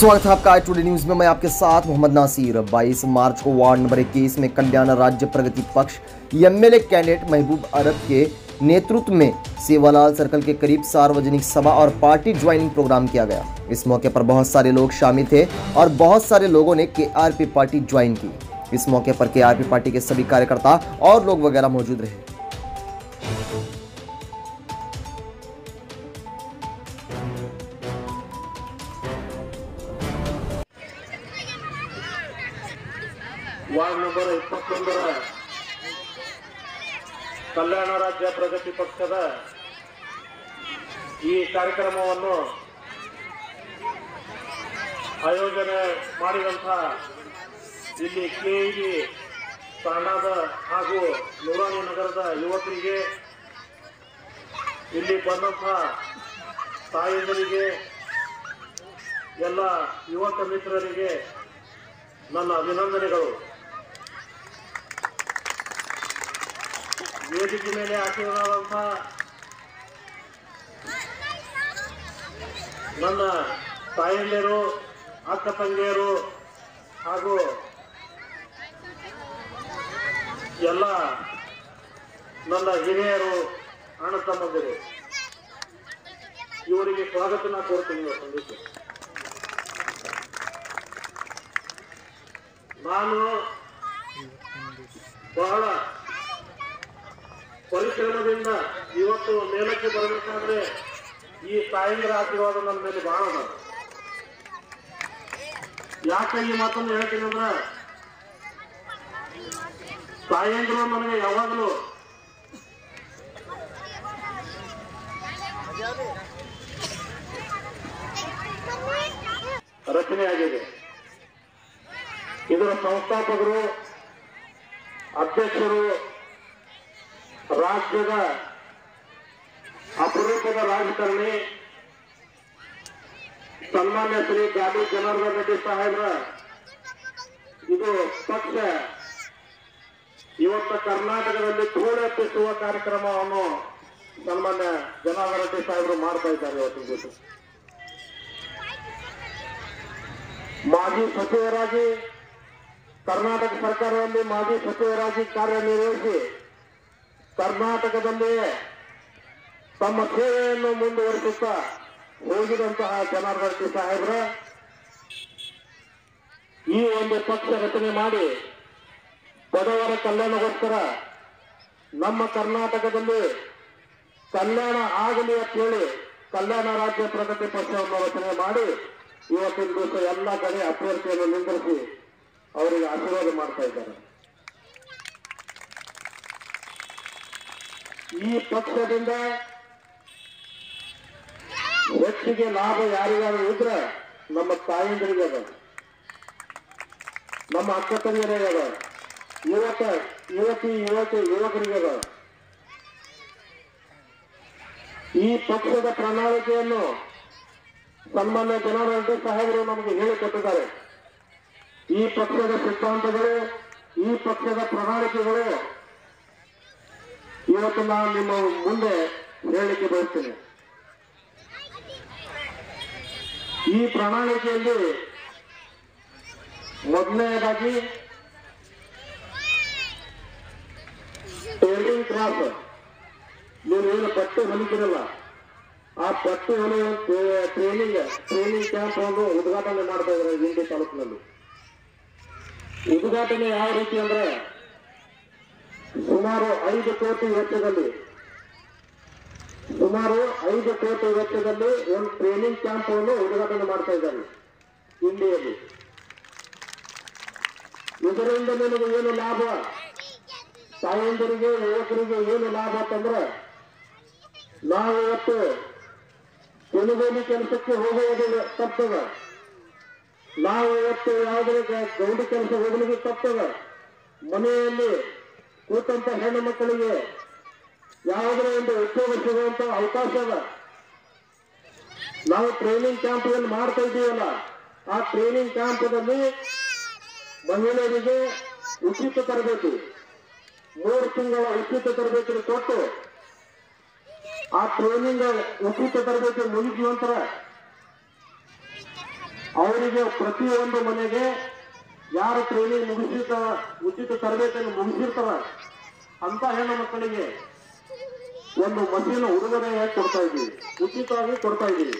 स्वागत है आपका आज टुडे न्यूज में मैं आपके साथ मोहम्मद नासिर 22 मार्च को वार्ड नंबर इक्कीस में कल्याण राज्य प्रगति पक्ष एमएलए कैंडिडेट महबूब अरब के नेतृत्व में सेवालाल सर्कल के करीब सार्वजनिक सभा और पार्टी ज्वाइनिंग प्रोग्राम किया गया इस मौके पर बहुत सारे लोग शामिल थे और बहुत सारे लोगों ने के पार्टी ज्वाइन की इस मौके पर के पार्टी के सभी कार्यकर्ता और लोग वगैरह मौजूद रहे ವಾರ್ಡ್ ನಂಬರ್ ಇಪ್ಪತ್ತೊಂದರ ಕಲ್ಯಾಣ ರಾಜ್ಯ ಪ್ರಗತಿ ಪಕ್ಷದ ಈ ಕಾರ್ಯಕ್ರಮವನ್ನು ಆಯೋಜನೆ ಮಾಡಿದಂಥ ಇಲ್ಲಿ ಕೆಇಬಿ ತಾಂಡಾದ ಹಾಗೂ ನೂರಾನಿ ನಗರದ ಯುವಕರಿಗೆ ಇಲ್ಲಿ ಬಂದಂಥ ತಾಯಂದರಿಗೆ ಎಲ್ಲ ಯುವಕ ಮಿತ್ರರಿಗೆ ನನ್ನ ಅಭಿನಂದನೆಗಳು ವೇದಿಕೆ ಮೇಲೆ ಆಶೀರ್ವಾದಂಥ ನನ್ನ ತಾಯಂದಿರು ಅಕ್ಕ ತಂಗಿಯರು ಹಾಗೂ ಎಲ್ಲ ನನ್ನ ಹಿರಿಯರು ಅಣ್ಣ ತಮ್ಮಂದಿರು ಇವರಿಗೆ ಸ್ವಾಗತನ ಕೋರ್ತೀನಿ ಇವತ್ತು ಸಂದೇಶ ನಾನು ಬಹಳ ಪರಿಶ್ರಮದಿಂದ ಇವತ್ತು ಮೇಲಕ್ಕೆ ಬರಬೇಕಾದ್ರೆ ಈ ತಾಯಂದ್ರ ಆಶೀರ್ವಾದ ನನ್ನ ಮೇಲೆ ಬಹಳ ಅದ ಯಾಕೆ ಈ ಮಾತನ್ನು ಹೇಳ್ತೀನಿ ಅಂದ್ರ ತಾಯಂದ್ರು ನನಗೆ ಯಾವಾಗಲೂ ರಚನೆ ಆಗಿದೆ ಇದರ ಸಂಸ್ಥಾಪಕರು ಅಧ್ಯಕ್ಷರು ರಾಜ್ಯದ ಅಪರೂಪದ ರಾಜಕಾರಣಿ ಸನ್ಮಾನ್ಯ ಶ್ರೀ ಗಾಡಿ ಜನಾರ್ದನ್ ರೆಡ್ಡಿ ಸಾಹೇಬ್ರ ಇದು ಪಕ್ಷ ಇವತ್ತು ಕರ್ನಾಟಕದಲ್ಲಿ ಧೂಳೆತ್ತಿಸುವ ಕಾರ್ಯಕ್ರಮವನ್ನು ಸನ್ಮಾನ್ಯ ಜನಾರ್ದನ್ ರೆಡ್ಡಿ ಸಾಹೇಬರು ಮಾಡ್ತಾ ಇದ್ದಾರೆ ಇವತ್ತಿನ ದಿವಸ ಮಾಜಿ ಸಚಿವರಾಗಿ ಕರ್ನಾಟಕ ಸರ್ಕಾರದಲ್ಲಿ ಮಾಜಿ ಸಚಿವರಾಗಿ ಕಾರ್ಯನಿರ್ವಹಿಸಿ ಕರ್ನಾಟಕದಲ್ಲಿ ತಮ್ಮ ಸೇವೆಯನ್ನು ಮುಂದುವರಿಸುತ್ತಾ ಹೋಗಿದಂತಹ ಜನಾರ್ದನ್ ರೆಡ್ಡಿ ಸಾಹೇಬ್ರ ಈ ಒಂದು ಪಕ್ಷ ರಚನೆ ಮಾಡಿ ಬಡವರ ಕಲ್ಯಾಣಗೋಸ್ಕರ ನಮ್ಮ ಕರ್ನಾಟಕದಲ್ಲಿ ಕಲ್ಯಾಣ ಆಗಲಿ ಅಂತ ಹೇಳಿ ಕಲ್ಯಾಣ ರಾಜ್ಯ ಪ್ರಗತಿ ಪಕ್ಷವನ್ನು ರಚನೆ ಮಾಡಿ ಇವತ್ತಿನ ದಿವಸ ಎಲ್ಲ ಕಡೆ ಅಭ್ಯರ್ಥಿಯನ್ನು ನಿಂದಿರಿಸಿ ಅವರಿಗೆ ಆಶೀರ್ವಾದ ಮಾಡ್ತಾ ಇದ್ದಾರೆ ಈ ಪಕ್ಷದಿಂದ ಹೆಚ್ಚಿಗೆ ಲಾಭ ಯಾರಿಗಾರು ಇದ್ರೆ ನಮ್ಮ ತಾಯಂದಿರಿಗೆ ಅದ ನಮ್ಮ ಅಕ್ಕ ತಂಗಿಯರಿಗೆ ಅದ ಯುವಕ ಯುವತಿ ಯುವತಿ ಯುವಕರಿಗೆ ಅದ ಈ ಪಕ್ಷದ ಪ್ರಣಾಳಿಕೆಯನ್ನು ಸನ್ಮಾನ್ಯ ಜನಾರ್ದನ್ ಸಾಹೇಬರು ನಮಗೆ ಹೇಳಿಕೊಟ್ಟಿದ್ದಾರೆ ಈ ಪಕ್ಷದ ಸಿದ್ಧಾಂತಗಳು ಈ ಪಕ್ಷದ ಪ್ರಣಾಳಿಕೆಗಳು ಇವತ್ತು ನಾನು ನಿಮ್ಮ ಮುಂದೆ ಹೇಳಲಿಕ್ಕೆ ಬಯಸ್ತೇನೆ ಈ ಪ್ರಣಾಳಿಕೆಯಲ್ಲಿ ಮೊದಲನೇದಾಗಿ ಟೇಲಿಂಗ್ ಕ್ರಾಸ್ ನೀವು ಏನು ಬಟ್ಟೆ ಹೊಲಿತೀರಲ್ಲ ಆ ಬಟ್ಟೆ ಹೊಲಿಯುವ ಟ್ರೈನಿಂಗ್ ಟ್ರೈನಿಂಗ್ ಕ್ಯಾಂಪ್ ಒಂದು ಉದ್ಘಾಟನೆ ಮಾಡ್ತಾ ಇದ್ದಾರೆ ಇಂಡಿ ತಾಲೂಕಿನಲ್ಲಿ ಉದ್ಘಾಟನೆ ಯಾವ ರೀತಿ ಅಂದ್ರೆ ಸುಮಾರು ಐದು ಕೋಟಿ ವೆಚ್ಚದಲ್ಲಿ ಸುಮಾರು ಐದು ಕೋಟಿ ವೆಚ್ಚದಲ್ಲಿ ಒಂದು ಟ್ರೈನಿಂಗ್ ಕ್ಯಾಂಪ್ ಅನ್ನು ಉದ್ಘಾಟನೆ ಮಾಡ್ತಾ ಇದ್ದಾರೆ ಇಂಡಿಯಲ್ಲಿ ಇದರಿಂದ ನಿಮಗೆ ಏನು ಲಾಭ ತಾಯಂದರಿಗೆ ಯುವಕರಿಗೆ ಏನು ಲಾಭ ಅಂತಂದ್ರೆ ನಾವು ಇವತ್ತು ಕೊನೆಗೋಲಿ ಕೆಲಸಕ್ಕೆ ಹೋಗುವುದು ತಪ್ಪದ ನಾವು ಇವತ್ತು ಯಾವುದೇ ಗೌಡಿ ಕೆಲಸ ಹೋಗಲಿಕ್ಕೆ ತಪ್ಪದ ಮನೆಯಲ್ಲಿ ಕೂತಂತ ಹೆಣ್ಣು ಮಕ್ಕಳಿಗೆ ಯಾವುದರ ಒಂದು ಉದ್ಯೋಗ ಸಿಗುವಂತ ಅವಕಾಶ ಅದ ನಾವು ಟ್ರೈನಿಂಗ್ ಕ್ಯಾಂಪ್ ಏನು ಮಾಡ್ತಾ ಇದ್ದೀವಲ್ಲ ಆ ಟ್ರೈನಿಂಗ್ ಕ್ಯಾಂಪದಲ್ಲಿ ಮಹಿಳೆಯರಿಗೆ ಉಚಿತ ತರಬೇತಿ ಮೂರು ತಿಂಗಳ ಉಚಿತ ತರಬೇತಿ ಕೊಟ್ಟು ಆ ಟ್ರೈನಿಂಗ್ ಉಚಿತ ತರಬೇತಿ ಮುಗಿದ ನಂತರ ಅವರಿಗೆ ಪ್ರತಿಯೊಂದು ಮನೆಗೆ ಯಾರು ಟ್ರೈನಿಂಗ್ ಮುಗಿಸಿದ ಉಚಿತ ತರಬೇತಿಯನ್ನು ಮುಗಿಸಿರ್ತಾರ ಅಂತ ಹೆಣ್ಣು ಮಕ್ಕಳಿಗೆ ಒಂದು ಮಷೀನ್ ಉಡುಗೊರೆಯಾಗಿ ಕೊಡ್ತಾ ಇದ್ದೀವಿ ಉಚಿತವಾಗಿ ಕೊಡ್ತಾ ಇದ್ದೀವಿ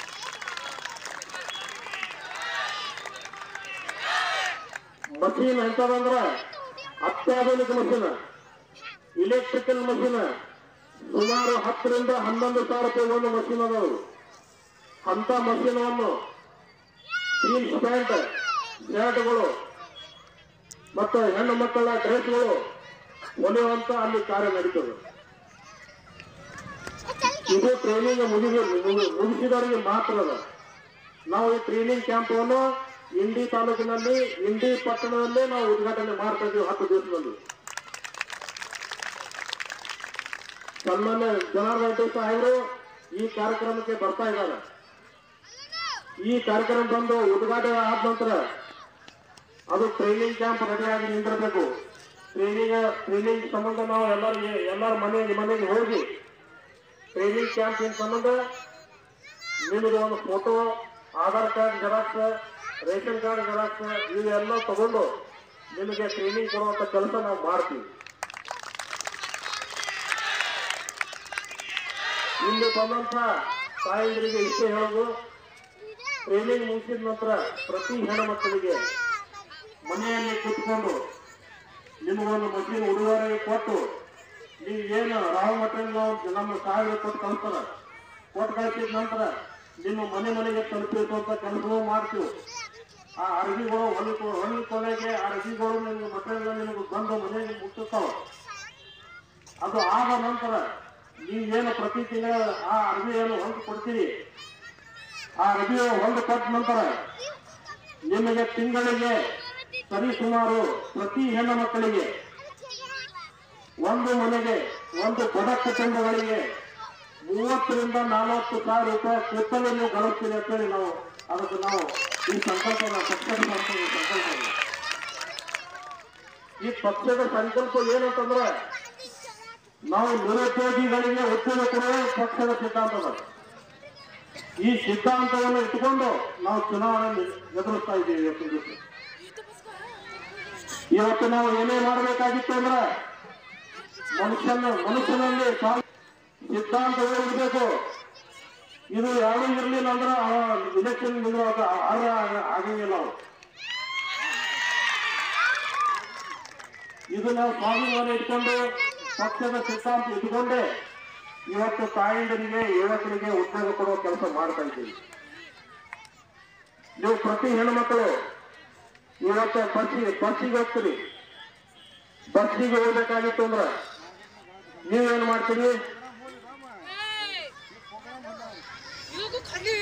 ಮಷೀನ್ ಎಂತದಂದ್ರ ಅತ್ಯಾಧುನಿಕ ಮಷೀನ್ ಇಲೆಕ್ಟ್ರಿಕಲ್ ಮಷೀನ್ ಸುಮಾರು ಹತ್ತರಿಂದ ಹನ್ನೊಂದು ಸಾವಿರ ರೂಪಾಯಿ ಒಂದು ಮಷೀನ್ ಅದಾವು ಅಂತ ಮಷೀನವನ್ನು ಜೀನ್ಸ್ ಪ್ಯಾಂಟ್ ಶರ್ಟ್ಗಳು ಮತ್ತು ಹೆಣ್ಣು ಮಕ್ಕಳ ಡ್ರೆಸ್ಗಳು ಹೊಲಿಯುವಂತ ಅಲ್ಲಿ ಕಾರ್ಯ ನಡೀತದೆ ಇದು ಟ್ರೈನಿಂಗ್ ಮುಗಿದ ಮುಗಿಸಿದವರಿಗೆ ಮಾತ್ರ ಅದ ನಾವು ಈ ಟ್ರೈನಿಂಗ್ ಕ್ಯಾಂಪನ್ನು ಇಂಡಿ ತಾಲೂಕಿನಲ್ಲಿ ಇಂಡಿ ಪಟ್ಟಣದಲ್ಲೇ ನಾವು ಉದ್ಘಾಟನೆ ಮಾಡ್ತಾ ಇದ್ದೀವಿ ಹತ್ತು ದಿವಸದಲ್ಲಿ ಸನ್ಮಾನ್ಯ ಜನಾರ್ದನ್ ರೆಡ್ಡಿ ಸಾಹೇಬರು ಈ ಕಾರ್ಯಕ್ರಮಕ್ಕೆ ಬರ್ತಾ ಇದ್ದಾರೆ ಈ ಕಾರ್ಯಕ್ರಮ ಬಂದು ಉದ್ಘಾಟನೆ ಆದ ನಂತರ ಅದು ಟ್ರೈನಿಂಗ್ ಕ್ಯಾಂಪ್ ರೆಡಿಯಾಗಿ ನಿಂದಿರಬೇಕು ಟ್ರೈನಿಂಗ್ ಟ್ರೈನಿಂಗ್ ಸಂಬಂಧ ನಾವು ಎಲ್ಲರಿಗೆ ಎಲ್ಲರ ಮನೆಗೆ ಮನೆಗೆ ಹೋಗಿ ಟ್ರೈನಿಂಗ್ ಕ್ಯಾಂಪ್ ಏನ್ ಸಂಬಂಧ ನಿಮಗೆ ಒಂದು photo Aadhaar card xerox ration card xerox ಇವೆಲ್ಲ ತಗೊಂಡು ನಿಮಗೆ ಟ್ರೈನಿಂಗ್ ಕೊಡುವಂತ ಕೆಲಸ ನಾವು ಮಾಡ್ತೀವಿ ಇಲ್ಲಿ ಬಂದಂತ ತಾಯಂದಿರಿಗೆ ಇಷ್ಟೇ ಹೇಳೋದು ಟ್ರೈನಿಂಗ್ ಮುಗಿಸಿದ ನಂತರ ಪ್ರತಿ ಹೆಣ್ಣು ಮಕ್ಕಳಿಗೆ ಮನೆಯಲ್ಲಿ ಕುತ್ಕೊಂಡು ನಿಮಗೊಂದು ಮಷೀನ್ ಉಡುಗೊರೆ ಕೊಟ್ಟು ನೀವು ಏನು ರಾವ್ ಮಟೀರಿಯಲ್ ನಮ್ಮ ಸಾವಿರ ಕೊಟ್ಟು ಕಳಿಸ್ತಾರ ಕೊಟ್ಟು ಕಳಿಸಿದ ನಂತರ ನಿಮ್ಮ ಮನೆ ಮನೆಗೆ ತಲುಪಿಸುವಂತ ಕೆಲಸವೂ ಮಾಡ್ತೀವಿ ಆ ಅರ್ಜಿಗಳು ಹೊಲಿ ಹೊಲಿ ಕೊನೆಗೆ ಆ ಅರ್ಜಿಗಳು ನಿಮ್ಗೆ ಮಟೀರಿಯಲ್ ನಿಮಗೆ ಬಂದು ಮನೆಗೆ ಮುಟ್ಟಿಸ್ತಾವ ಅದು ಆದ ನಂತರ ನೀವೇನು ಪ್ರತಿ ತಿಂಗಳ ಆ ಅರ್ಜಿಯನ್ನು ಹೊಂದು ಕೊಡ್ತೀರಿ ಆ ಅರ್ಜಿ ಹೊಂದು ಕೊಟ್ಟ ನಂತರ ನಿಮಗೆ ತಿಂಗಳಿಗೆ ಸರಿಸುಮಾರು ಪ್ರತಿ ಹೆಣ್ಣು ಮಕ್ಕಳಿಗೆ ಒಂದು ಮನೆಗೆ ಒಂದು ಬಡ ಕುಟುಂಬಗಳಿಗೆ ಮೂವತ್ತರಿಂದ ನಲವತ್ತು ಸಾವಿರ ರೂಪಾಯಿ ಕಿತ್ತಲು ನೀವು ಗಳಿಸ್ತೀರಿ ಅಂತೇಳಿ ನಾವು ಅದಕ್ಕೆ ನಾವು ಈ ಸಂಕಲ್ಪನ ಪಕ್ಷದ ಸಂಕಲ್ಪ ಈ ಸಂಕಲ್ಪ ಇದೆ. ಈ ಪಕ್ಷದ ಸಂಕಲ್ಪ ಏನಂತಂದ್ರೆ ನಾವು ನಿರುದ್ಯೋಗಿಗಳಿಗೆ ಉದ್ಯೋಗ ಕೊಡುವ ಪಕ್ಷದ ಸಿದ್ಧಾಂತ ಅದ. ಈ ಸಿದ್ಧಾಂತವನ್ನು ಇಟ್ಟುಕೊಂಡು ನಾವು ಚುನಾವಣೆ ಎದುರಿಸ್ತಾ ಇದ್ದೀವಿ ಇವತ್ತು ದಿವಸ ಇವತ್ತು ನಾವು ಏನೇ ಮಾಡಬೇಕಾಗಿತ್ತು ಅಂದ್ರೆ ಮನುಷ್ಯನ ಮನುಷ್ಯನಲ್ಲಿ ಸ್ವ- ಸಿದ್ಧಾಂತಗಳು ಇರಬೇಕು ಇದು ಯಾರು ಇರಲಿಲ್ಲ ಅಂದ್ರೆ ಇಲೆಕ್ಷನ್ ನಿಲ್ಲುವಾಗ ಅರ್ಹ ಆಗ- ಆಗಂಗಿಲ್ಲ ಅವ್ರು ಇದು ನಾವು ಸ್ವಾಭಿಮಾನ ಇಟ್ಕೊಂಡು ಪಕ್ಷದ ಸಿದ್ಧಾಂತ ಇಟ್ಕೊಂಡೇ ಇವತ್ತು ತಾಯಂದರಿಗೆ ಯುವಕರಿಗೆ ಉದ್ಯೋಗ ಕೊಡುವ ಕೆಲಸ ಮಾಡ್ತಾ ಇದ್ದೀವಿ ನೀವು ಪ್ರತಿ ಹೆಣ್ಮಕ್ಳು ಇವತ್ತು ಬಸ್ಸಿಗೆ ಬಸ್ಸಿಗೆ ಹೋಗ್ತೀರಿ ಬಸ್ಸಿಗೆ ಹೋಗ್ಬೇಕಾಗಿತ್ತು ಅಂದ್ರೆ ನೀವೇನ್ ಮಾಡ್ತೀರಿ 이거 가게.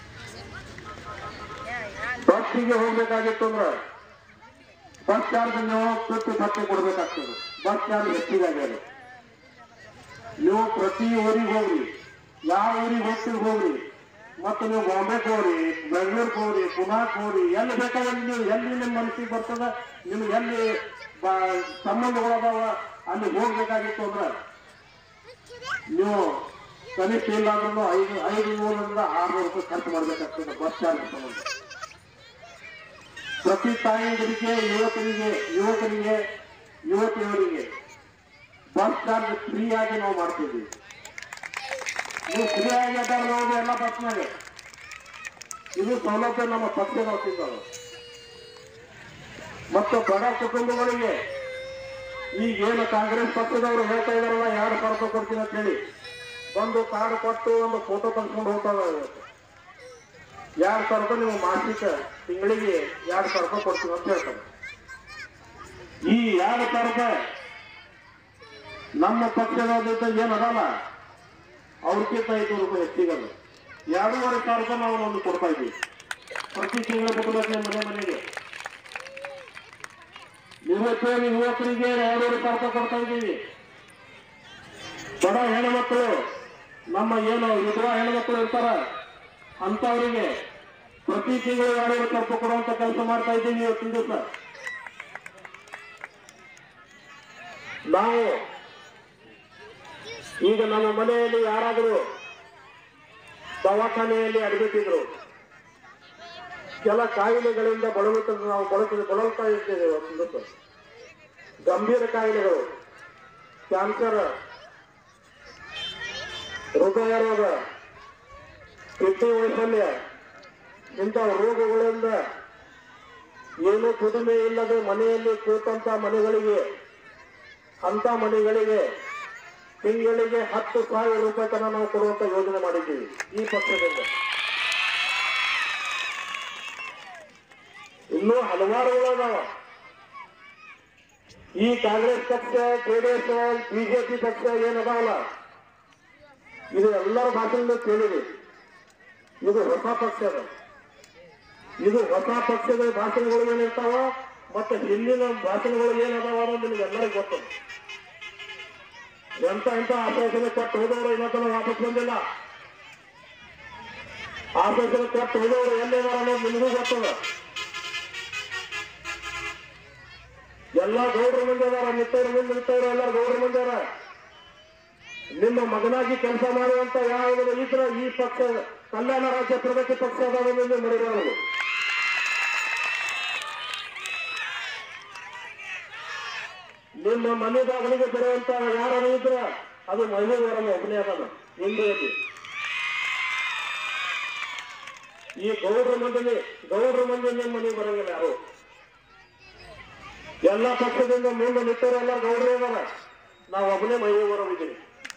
ಬಸ್ಸಿಗೆ ಹೋಗ್ಬೇಕಾಗಿತ್ತು ಅಂದ್ರೆ ಬಸ್ ಚಾರ್ಜ್ ನೀವು ತುತ್ತು ಭತ್ತೆ ಕೊಡ್ಬೇಕಾಗ್ತದೆ ಬಸ್ ಚಾರ್ಜ್ ಹೆಚ್ಚಿಗೆ ಆಗ್ಯದ ನೀವು ಪ್ರತಿ ಊರಿಗೆ ಹೋಗ್ರಿ ಯಾವ ಊರಿಗೆ ಹೋಗ್ತೀವಿ ಹೋಗ್ರಿ ಮತ್ತು ನೀವು ಬಾಂಬೆಗೆ ಹೋಗ್ರಿ ಬೆಂಗಳೂರಿಗೆ ಹೋಗ್ರಿ ಪುನಾಕ್ ಹೋಗ್ರಿ ಎಲ್ಲಿ ಬೇಕಾದ್ರೆ ನೀವು ಎಲ್ಲಿ ನಿಮ್ಮ ಮನಸ್ಸಿಗೆ ಬರ್ತದ ನಿಮ್ಗೆ ಎಲ್ಲಿ ಬ- ಸಂಬಂಧಗಳದಾವ ಅಲ್ಲಿ ಹೋಗ್ಬೇಕಾಗಿತ್ತು ಅಂದ್ರೆ ನೀವು ಕನಿಷ್ಠ ಇಲ್ಲ ಅಂದ್ರೂ ಐದು ಐದು ನೂರರಿಂದ ಆರ್ನೂರು ರೂಪಾಯಿ ಖರ್ಚು ಮಾಡ್ಬೇಕಾಗ್ತದೆ ಬಸ್ ಚಾರ್ಜ್ ಸಂಬಂಧ ಪ್ರತಿ ತಾಯಂದಿರಿಗೆ ಯುವಕರಿಗೆ ಯುವಕರಿಗೆ ಯುವತಿಯರಿಗೆ ಬಸ್ ಚಾರ್ಜ್ ಫ್ರೀ ಆಗಿ ನಾವು ಮಾಡ್ತೀವಿ ನೀವು ಫ್ರೀ ಆಗಿ ಅದಾರ ನೋಡಿ ಎಲ್ಲ ಬಸ್ನಾಗ ಇದು ಸೌಲಭ್ಯ ನಮ್ಮ ಪಕ್ಷದ ವತಿಯಿಂದ ಮತ್ತು ಬಡ ಕುಟುಂಬಗಳಿಗೆ ಈಗೇನು ಕಾಂಗ್ರೆಸ್ ಪಕ್ಷದವರು ಹೇಳ್ತಾ ಇದಾರಲ್ಲ ಎರಡು ಸಾವಿರ ರೂಪಾಯಿ ಕೊಡ್ತೀನಿ ಅಂತ ಹೇಳಿ ಒಂದು ಕಾರ್ಡ್ ಕೊಟ್ಟು ಒಂದು ಫೋಟೋ ತೆಗೆಸ್ಕೊಂಡು ಹೋಗ್ತಾವ ಇವತ್ತು ಎರಡು ಸಾವಿರ ರೂಪಾಯಿ ನೀವು ಮಾಸಿಕ ತಿಂಗಳಿಗೆ ಎರಡು ಸಾವಿರ ರೂಪಾಯಿ ಕೊಡ್ತೀವಿ ಅಂತ ಹೇಳ್ತಾರೆ ಈ ಎರಡು ಸಾವಿರ ರೂಪಾಯಿ ನಮ್ಮ ಪಕ್ಷದ ಜೊತೆ ಏನು ಅದಲ್ಲ ಅವ್ರಿಗಿಂತ ಐದು ರೂಪಾಯಿ ಹೆಚ್ಚಿಗಲ್ಲ ಎರಡೂವರೆ ಸಾವಿರ ರೂಪಾಯಿ ನಾವು ಒಂದು ಕೊಡ್ತಾ ಇದ್ದೀವಿ ಪ್ರತಿ ತಿಂಗಳು ಬಿಟ್ಟಬೇಕು ಮನೆ ಮನೆಗೆ ನಿರುದ್ಯೋಗಿ ಯುವಕರಿಗೆ ಎರಡೂವರೆ ಸಾವಿರ ರೂಪಾಯಿ ಕೊಡ್ತಾ ಇದ್ದೀವಿ ಬಡ ಹೆಣ್ಮಕ್ಳು ನಮ್ಮ ಏನು ವಿಧವಾ ಹೆಣ್ಮಕ್ಳು ಇರ್ತಾರ ಅಂತವರಿಗೆ ಪ್ರತಿ ತಿಂಗಳು ಎರಡೂವರೆ ಸಾವಿರ ರೂಪಾಯಿ ಕೊಡುವಂತ ಕೆಲಸ ಮಾಡ್ತಾ ಇದ್ದೀವಿ ಇವತ್ತಿನ ದಿವಸ ನಾವು ಈಗ ನಮ್ಮ ಮನೆಯಲ್ಲಿ ಯಾರಾದರೂ ದವಾಖಾನೆಯಲ್ಲಿ ಅಡ್ಮಿಟ್ ಇದ್ರು ಕೆಲ ಕಾಯಿಲೆಗಳಿಂದ ಬಳಲುತ್ತ ನಾವು ಬಳಕ ಬಳಲ್ತಾ ಇರ್ತೇವೆ ಒಂದಕ್ಕೆ ಗಂಭೀರ ಕಾಯಿಲೆಗಳು ಕ್ಯಾನ್ಸರ್ ಹೃದಯ ರೋಗ ಕಿಡ್ನಿ ವೈಫಲ್ಯ ಇಂಥ ರೋಗಗಳಿಂದ ಏನು ಕುದುಮೆ ಇಲ್ಲದೆ ಮನೆಯಲ್ಲಿ ಕೂತಂತ ಮನೆಗಳಿಗೆ ಅಂತ ಮನೆಗಳಿಗೆ ತಿಂಗಳಿಗೆ ಹತ್ತು ಸಾವಿರ ರೂಪಾಯಿ ತನಕ ನಾವು ಕೊಡುವಂತ ಯೋಜನೆ ಮಾಡಿದ್ದೀವಿ ಈ ಪಕ್ಷದಿಂದ ಇನ್ನೂ ಹಲವಾರುಗಳದಾವ ಈ ಕಾಂಗ್ರೆಸ್ ಪಕ್ಷ ಜೆಡಿಎಸ್ ಬಿಜೆಪಿ ಪಕ್ಷ ಏನದಾವಲ್ಲ ಇದು ಎಲ್ಲರ ಭಾಷೆಯಿಂದ ಕೇಳಿದೆ ಇದು ಹೊಸ ಪಕ್ಷ ಅದ ಇದು ಹೊಸ ಪಕ್ಷದ ಭಾಷಣಗಳು ಏನಿರ್ತಾವ ಮತ್ತೆ ಹಿಂದಿನ ಭಾಷಣಗಳು ಏನದಾವ ಅನ್ನೋದು ನಿಮ್ಗೆ ಎಲ್ಲರಿಗೂ ಗೊತ್ತು ಎಂತ ಎಂತ ಆಶ್ವಾಸನೆ ಕೊಟ್ಟು ಹೋದವರು ಇನ್ನೊಂದ್ಸಲ ವಾಪಸ್ ಬಂದಿಲ್ಲ ಆಶ್ವಾಸನೆ ಕೊಟ್ಟು ಹೋದವರು ಎಲ್ಲಿದಾರ ಅನ್ನೋದು ನಿಮಗೂ ಗೊತ್ತದ ಎಲ್ಲ ಗೌಡ್ರ ಮಂದಿ ಅದಾರ ನಿತ್ತವ್ರ ಮುಂದೆ ನಿಂತವ್ರು ಎಲ್ಲರೂ ಗೌಡ್ರ ಮಂದಿ ಅದಾರ ನಿಮ್ಮ ಮಗನಾಗಿ ಕೆಲಸ ಮಾಡುವಂತ ಯಾವುದೇ ಇದ್ರ ಈ ಪಕ್ಷ ಕಲ್ಯಾಣ ರಾಜ್ಯ ಪ್ರಗತಿ ಪಕ್ಷ ಅದಾವೆಂದು ಮರಿಬಾರದು ನಿಮ್ಮ ಮನೆ ಬಾಗಿಲಿಗೆ ಬರುವಂತ ಯಾರು ಇದ್ರ ಅದು ಮಹಿಳೆಯರನ್ನ ಒಬ್ಬನೇ ಅದಾನ ಹಿಂದೆಯಲ್ಲಿ ಈ ಗೌಡ್ರ ಮಂದಿನಿ ಗೌಡ್ರ ಮಂದಿ ನಿಮ್ಮ ಮನೆಗೆ ಬರಂಗಿಲ್ಲ ಯಾರು ಎಲ್ಲ ಪಕ್ಷದಿಂದ ಮುಂದೆ ನಿಂತವರೆಲ್ಲ ಗೌಡ್ರು ಇದಾರ ನಾವು ಒಬ್ಬನೇ ಮಹಿಳೆ ಬರೋದಿದ್ದೀವಿ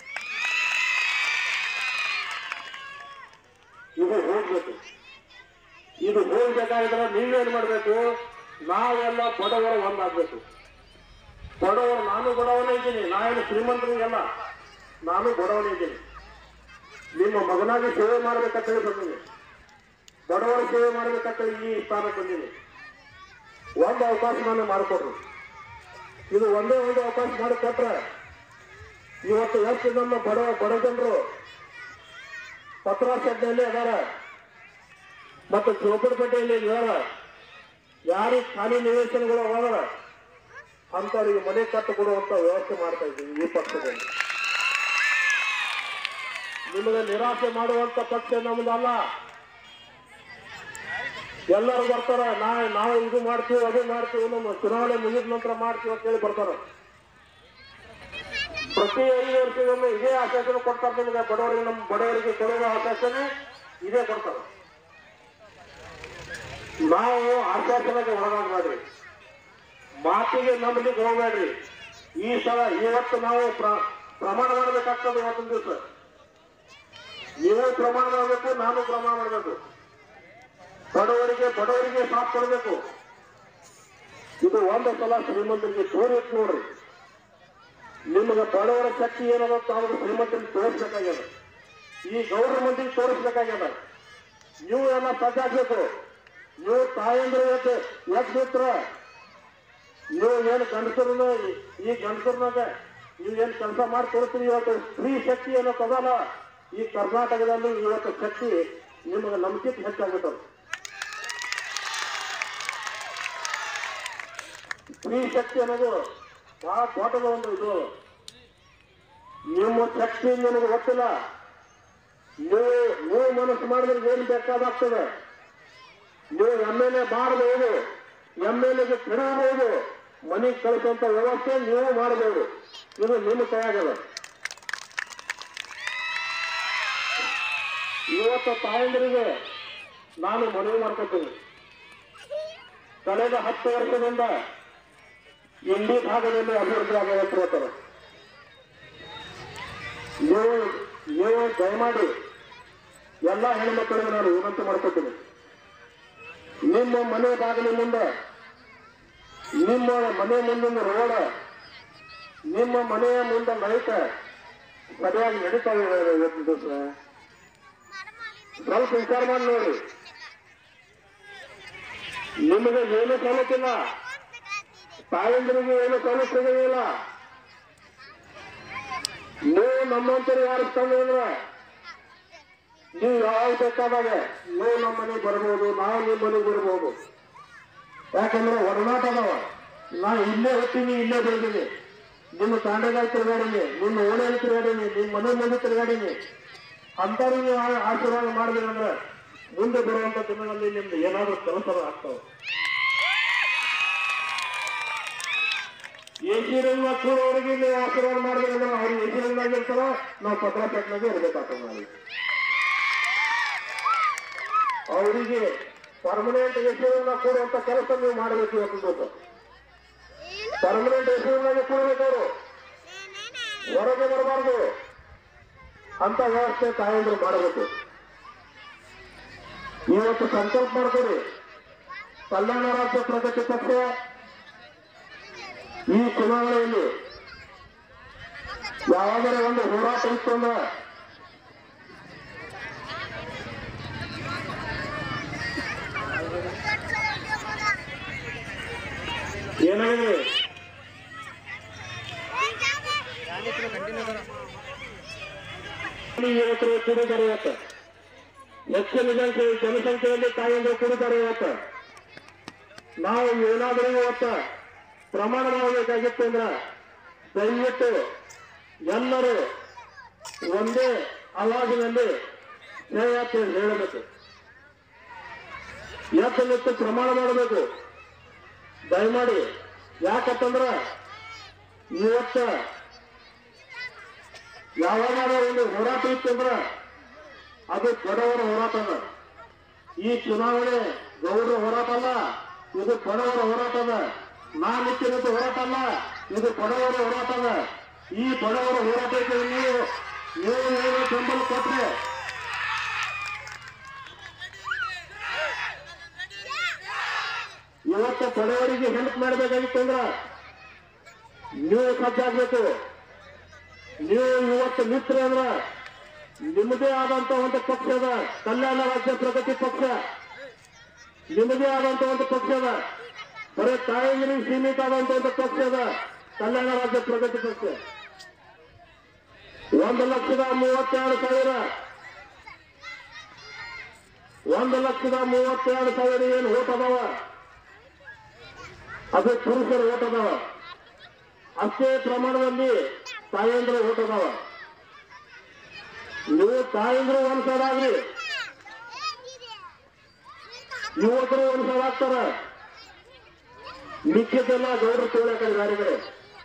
ಇದು ಹೋಗ್ಬೇಕು ಇದು ಹೋಗ್ಬೇಕಾಗಿದ್ರೆ ನೀವೇನ್ ಮಾಡ್ಬೇಕು ನಾವೆಲ್ಲ ಬಡವರು ಒಂದಾಗ್ಬೇಕು ಬಡವರು ನಾನು ಬಡವನೇ ಇದ್ದೀನಿ ನಾವೇನು ಶ್ರೀಮಂತರಿಗೆಲ್ಲ ನಾನು ಬಡವನೇ ಇದ್ದೀನಿ ನಿಮ್ಮ ಮಗನಾಗಿ ಸೇವೆ ಮಾಡ್ಬೇಕಂತ ಹೇಳಿ ಬಂದೀನಿ ಬಡವರ ಸೇವೆ ಮಾಡ್ಬೇಕಂತ ಈ ಸ್ಥಾನಕ್ಕೆ ಬಂದೀನಿ ಒಂದು ಅವಕಾಶ ನಾನು ಮಾಡಿಕೊಡ್ರಿ ಇದು ಒಂದೇ ಒಂದು ಅವಕಾಶ ಮಾಡಿಕೊಟ್ರೆ ಇವತ್ತು ಎಷ್ಟು ನಮ್ಮ ಬಡ ಬಡ ಜನರು ಪತ್ರ ಶೆಡ್ನಲ್ಲಿ ಅದಾರ ಮತ್ತು ಚೌಪಡಪೇಟೆಯಲ್ಲಿ ಇದಾರ ಯಾರಿಗೆ ಖಾಲಿ ನಿವೇಶನಗಳು ಅದಾರ ಅಂತವರಿಗೆ ಮನೆ ಕಟ್ಟು ಕೊಡುವಂತ ವ್ಯವಸ್ಥೆ ಮಾಡ್ತಾ ಇದ್ದೀವಿ ಈ ಪಕ್ಷದಲ್ಲಿ ನಿಮಗೆ ನಿರಾಸೆ ಮಾಡುವಂತ ಪಕ್ಷ ನಮ್ದಲ್ಲ ಎಲ್ಲರೂ ಬರ್ತಾರ ನಾ ನಾವು ಇದು ಮಾಡ್ತೀವಿ ಅದು ಮಾಡ್ತೀವಿ ನಮ್ಮ ಚುನಾವಣೆ ಮುಗಿದ ನಂತರ ಮಾಡ್ತೀವಿ ಅಂತ ಹೇಳಿ ಬರ್ತಾರ ಪ್ರತಿ ಐದು ವರ್ಷಗೊಮ್ಮೆ ಇದೇ ಆಶ್ವಾಸನೆ ಕೊಡ್ತಾರೆ ನಿಮಗೆ ಬಡವರಿಗೆ ನಮ್ಮ ಬಡವರಿಗೆ ಕೊಡುವ ಆಶ್ವಾಸನೆ ಇದೇ ಕೊಡ್ತಾರೆ ನಾವು ಆಶ್ವಾಸನೆಗೆ ಒಳಗಾಗಬೇಡ್ರಿ ಮಾತಿಗೆ ನಂಬಲಿಕ್ಕೆ ಹೋಗ್ಬೇಡ್ರಿ ಈ ಸಲ ಇವತ್ತು ನಾವು ಪ್ರ- ಪ್ರಮಾಣ ಮಾಡಬೇಕಾಗ್ತದೆ ಇವತ್ತೊಂದು ದಿವಸ ನೀವು ಪ್ರಮಾಣ ಮಾಡಬೇಕು ನಾನು ಪ್ರಮಾಣ ಮಾಡಬೇಕು ಬಡವರಿಗೆ ಬಡವರಿಗೆ ಸಾಥ್ ಕೊಡಬೇಕು ಇದು ಒಂದು ಸಲ ಶ್ರೀಮಂತರಿಗೆ ತೋರಿಸ್ ನೋಡ್ರಿ ನಿಮಗೆ ಬಡವರ ಶಕ್ತಿ ಏನದ ಅವ್ರು ಶ್ರೀಮಂತರಿಗೆ ತೋರಿಸ್ಬೇಕಾಗ್ಯದ ಈ ಗೌಡ್ರ ಮಂದಿಗೆ ತೋರಿಸ್ಬೇಕಾಗ್ಯದ ನೀವು ಎಲ್ಲ ಸಜ್ಜಾಗ್ಬೇಕು ನೀವು ತಾಯಂದ್ರೆ ಎದ್ದು ಎದ್ಬಿಟ್ರ ನೀವು ಏನು ಗಂಡಸರನ್ನ ಈ ಗಂಡಸರ್ನಾಗ ನೀವು ಏನು ಕೆಲಸ ಮಾಡಿ ತೋರಿಸ್ತೀರಿ ಇವತ್ತು ಸ್ತ್ರೀ ಶಕ್ತಿ ಏನೋ ತದಲ್ಲ ಈ ಕರ್ನಾಟಕದಲ್ಲಿ ಇವತ್ತು ಶಕ್ತಿ ನಿಮಗೆ ನಂಬಿಕೆ ಹೆಚ್ಚಾಗ್ಬಿಟ್ಟದು ಸ್ತ್ರೀ ಶಕ್ತಿ ಅನ್ನೋದು ಬಹಳ ದೊಡ್ಡದ ಒಂದು ಇದು ನಿಮ್ಮ ಶಕ್ತಿ ನಿಮಗೆ ಗೊತ್ತಿಲ್ಲ ನೀವು ನೀವು ಮನಸ್ಸು ಮಾಡಿದ್ರೆ ಏನು ಬೇಕಾದಾಗ್ತದೆ ನೀವು ಎಮ್ ಎಲ್ ಎ ಮಾಡಬಹುದು ಎಮ್ ಎಲ್ ಎಗೆ ಕೆಡಬಹುದು ಮನೆಗೆ ಕಳಿಸುವಂತ ವ್ಯವಸ್ಥೆ ನೀವು ಮಾಡಬಹುದು ಇದು ನಿಮ್ಮ ಕೈಯಾಗಲ್ಲ ಇವತ್ತು ತಾಯಂದಿರಿಗೆ ನಾನು ಮನವಿ ಮಾಡ್ಕೊತೀನಿ ಕಳೆದ ಹತ್ತು ವರ್ಷದಿಂದ ಇಂಡಿ ಭಾಗದಲ್ಲಿ ಅಭಿವೃದ್ಧಿ ಆಗಬೇಕು ನೀವು ನೀವು ದಯಮಾಡಿ ಎಲ್ಲ ಹೆಣ್ಮಕ್ಕಳಿಗೆ ನಾನು ವಿನಂತಿ ಮಾಡ್ಕೊತೀನಿ ನಿಮ್ಮ ಮನೆ ಬಾಗಿಲಿನಿಂದ ನಿಮ್ಮ ಮನೆ ಮುಂದಿನ ರೋಡ ನಿಮ್ಮ ಮನೆಯ ಮುಂದೆ ಲೈಟ್ ಸರಿಯಾಗಿ ನಡೀತಾ ಇದೆ ಇವತ್ತಿನ ದಿವಸ ಸ್ವಲ್ಪ ವಿಚಾರ ಮಾಡಿ ನೋಡಿ ನಿಮಗೆ ಏನು ಸವಲತ್ತಿಲ್ಲ ತಾಯಂದ್ರಿಗೆ ಏನು ಸವಲತ್ತು ಇಲ್ಲ ನೀವು ನಮ್ಮಂತರು ಯಾರು ತಂದ್ರೆ ನೀವು ಯಾವ ಬೇಕಾದಾಗ ನೀವು ನಮ್ಮ ಮನೆಗೆ ಬರ್ಬೋದು ನಾವು ನಿಮ್ಮ ಮನೆಗೆ ಬರ್ಬೋದು ಯಾಕಂದ್ರೆ ಒಡನಾಟ ಅದಾವ ನಾ ಇಲ್ಲೇ ಹುಟ್ಟಿನಿ ಇಲ್ಲೇ ಬೆಳೆದೀನಿ ನಿಮ್ಮ ತಾಂಡಗಾಯಿ ತಿರುಗಾಡೀನಿ ನಿಮ್ಮ ಓಣೆಯಲ್ಲಿ ತಿರುಗಾಡೀನಿ ನಿಮ್ಮ ಮನೆ ಮುಂದೆ ತಿರುಗಾಡೀನಿ ಅಂಥವ್ರಿಗೆ ನೀವು ಆ- ಆಶೀರ್ವಾದ ಮಾಡಿದ್ರಂದ್ರೆ ಮುಂದೆ ಬರುವಂತ ದಿನಗಳಲ್ಲಿ ನಿಮ್ದು ಏನಾದ್ರೂ ಕೆಲಸ ಆಗ್ತಾವೆ ಎಸಿ ಮಕ್ಕಳವರಿಗೆ ನೀವು ಆಶೀರ್ವಾದ ಮಾಡಿದ್ರೆ ಅವ್ರು ಎಸಿ ಇರ್ತಾರ ನಾವು ಪತ್ರಾಪೇಟ್ನಾಗೆ ಇರ್ಬೇಕಾಗ್ತದೆ ನಾವು ಅವರಿಗೆ ಪರ್ಮನೆಂಟ್ ಹೆಸರನ್ನ ಕೊಡುವಂತ ಕೆಲಸ ನೀವು ಮಾಡಬೇಕು ಇವತ್ತು ದಿವಸ ಪರ್ಮನೆಂಟ್ ಹೆಸರಿನಾಗೆ ಕೊಡ್ಬೇಕು ಅವರು ಹೊರಗೆ ಬರಬಾರ್ದು ಅಂತ ವ್ಯವಸ್ಥೆ ತಾಯಂದ್ರು ಮಾಡಬೇಕು ಇವತ್ತು ಸಂಕಲ್ಪ ಮಾಡ್ಕೊಡಿ ಕಲ್ಯಾಣ ರಾಜ್ಯ ಪ್ರಗತಿ ಪಕ್ಷ ಈ ಚುನಾವಣೆಯಲ್ಲಿ ಯಾವಾಗಲೇ ಒಂದು ಹೋರಾಟ ಇತ್ತು ಅಂದ್ರೆ ಏನಾಗಿದೆ ಇವತ್ತು ಕುಡಿದಾರೆ ಇವತ್ತು ಹೆಚ್ಚಿನ ಜನಸಂಖ್ಯೆ ಜನಸಂಖ್ಯೆಯಲ್ಲಿ ತಾಯಂದ್ರು ಕುಡಿದಾರೆ ಇವತ್ತು ನಾವು ಏನಾದರೂ ಇವತ್ತು ಪ್ರಮಾಣ ಮಾಡಬೇಕಾಗಿತ್ತು ಅಂದ್ರ ದಯವಿಟ್ಟು ಎಲ್ಲರೂ ಒಂದೇ ಅವಾಜಿನಲ್ಲಿ ಸೇವಾತೆ ಹೇಳಬೇಕು ಎತ್ತು ನಿತ್ತು ಪ್ರಮಾಣ ಮಾಡಬೇಕು ದಯಮಾಡಿ ಯಾಕಂತಂದ್ರ ಇವತ್ತ ಯಾವಾಗಾದ್ರೂ ಒಂದು ಹೋರಾಟ ಇತ್ತು ಅಂದ್ರ ಅದು ಬಡವರ ಹೋರಾಟ ಅದ ಈ ಚುನಾವಣೆ ಗೌರವ ಹೋರಾಟ ಅಲ್ಲ ಇದು ಬಡವರ ಹೋರಾಟ ಅದ ನಾ ನಿಂತಿರೋದು ಹೋರಾಟ ಅಲ್ಲ ಇದು ಬಡವರ ಹೋರಾಟ ಅದ ಈ ಬಡವರ ಹೋರಾಟಕ್ಕೆ ನೀವು ನೀವು ಏನು ಬೆಂಬಲ ಕೊಟ್ರೆ ಇವತ್ತು ಬಡವರಿಗೆ ಹೆಲ್ಪ್ ಮಾಡಬೇಕಾಗಿತ್ತು ಅಂದ್ರ ನೀವು ಸಜ್ಜಾಗ್ಬೇಕು ನೀವು ಇವತ್ತು ಮಿತ್ರ ಅಂದ್ರ ನಿಮ್ಮದೇ ಆದಂತ ಒಂದು ಪಕ್ಷ ಅದ ಕಲ್ಯಾಣ ರಾಜ್ಯ ಪ್ರಗತಿ ಪಕ್ಷ ನಿಮ್ಮದೇ ಆದಂತ ಒಂದು ಪಕ್ಷ ಅದ ಬರೀ ತಾಯಿಗಿರಿಗೆ ಸೀಮಿತ ಆದಂತ ಒಂದು ಪಕ್ಷ ಅದ ಕಲ್ಯಾಣ ರಾಜ್ಯ ಪ್ರಗತಿ ಪಕ್ಷ ಒಂದು ಲಕ್ಷದ ಮೂವತ್ತೆರಡು ಸಾವಿರ ಒಂದು ಲಕ್ಷದ ಮೂವತ್ತೆರಡು ಸಾವಿರ ಏನು ಓಟ್ ಅದಾವ ಅದು ಪುರುಷರ ಓಟ್ ಅದಾವ ಅಷ್ಟೇ ಪ್ರಮಾಣದಲ್ಲಿ ತಾಯಂದ್ರ ಓಟ್ ಅದಾವ ನೀವು ತಾಯಂದ್ರು ಒಂದ್ ಸೈಡ್ ಆಗ್ರಿ ಯುವಕರು ಒಂದ್ ಸೈಡ್ ಆಗ್ತಾರ ಮಿಕ್ಕಿದ್ದೆಲ್ಲ ಗೌಡ್ರು ತೋಳಕ ಗಾಡಿ ಕಡೆ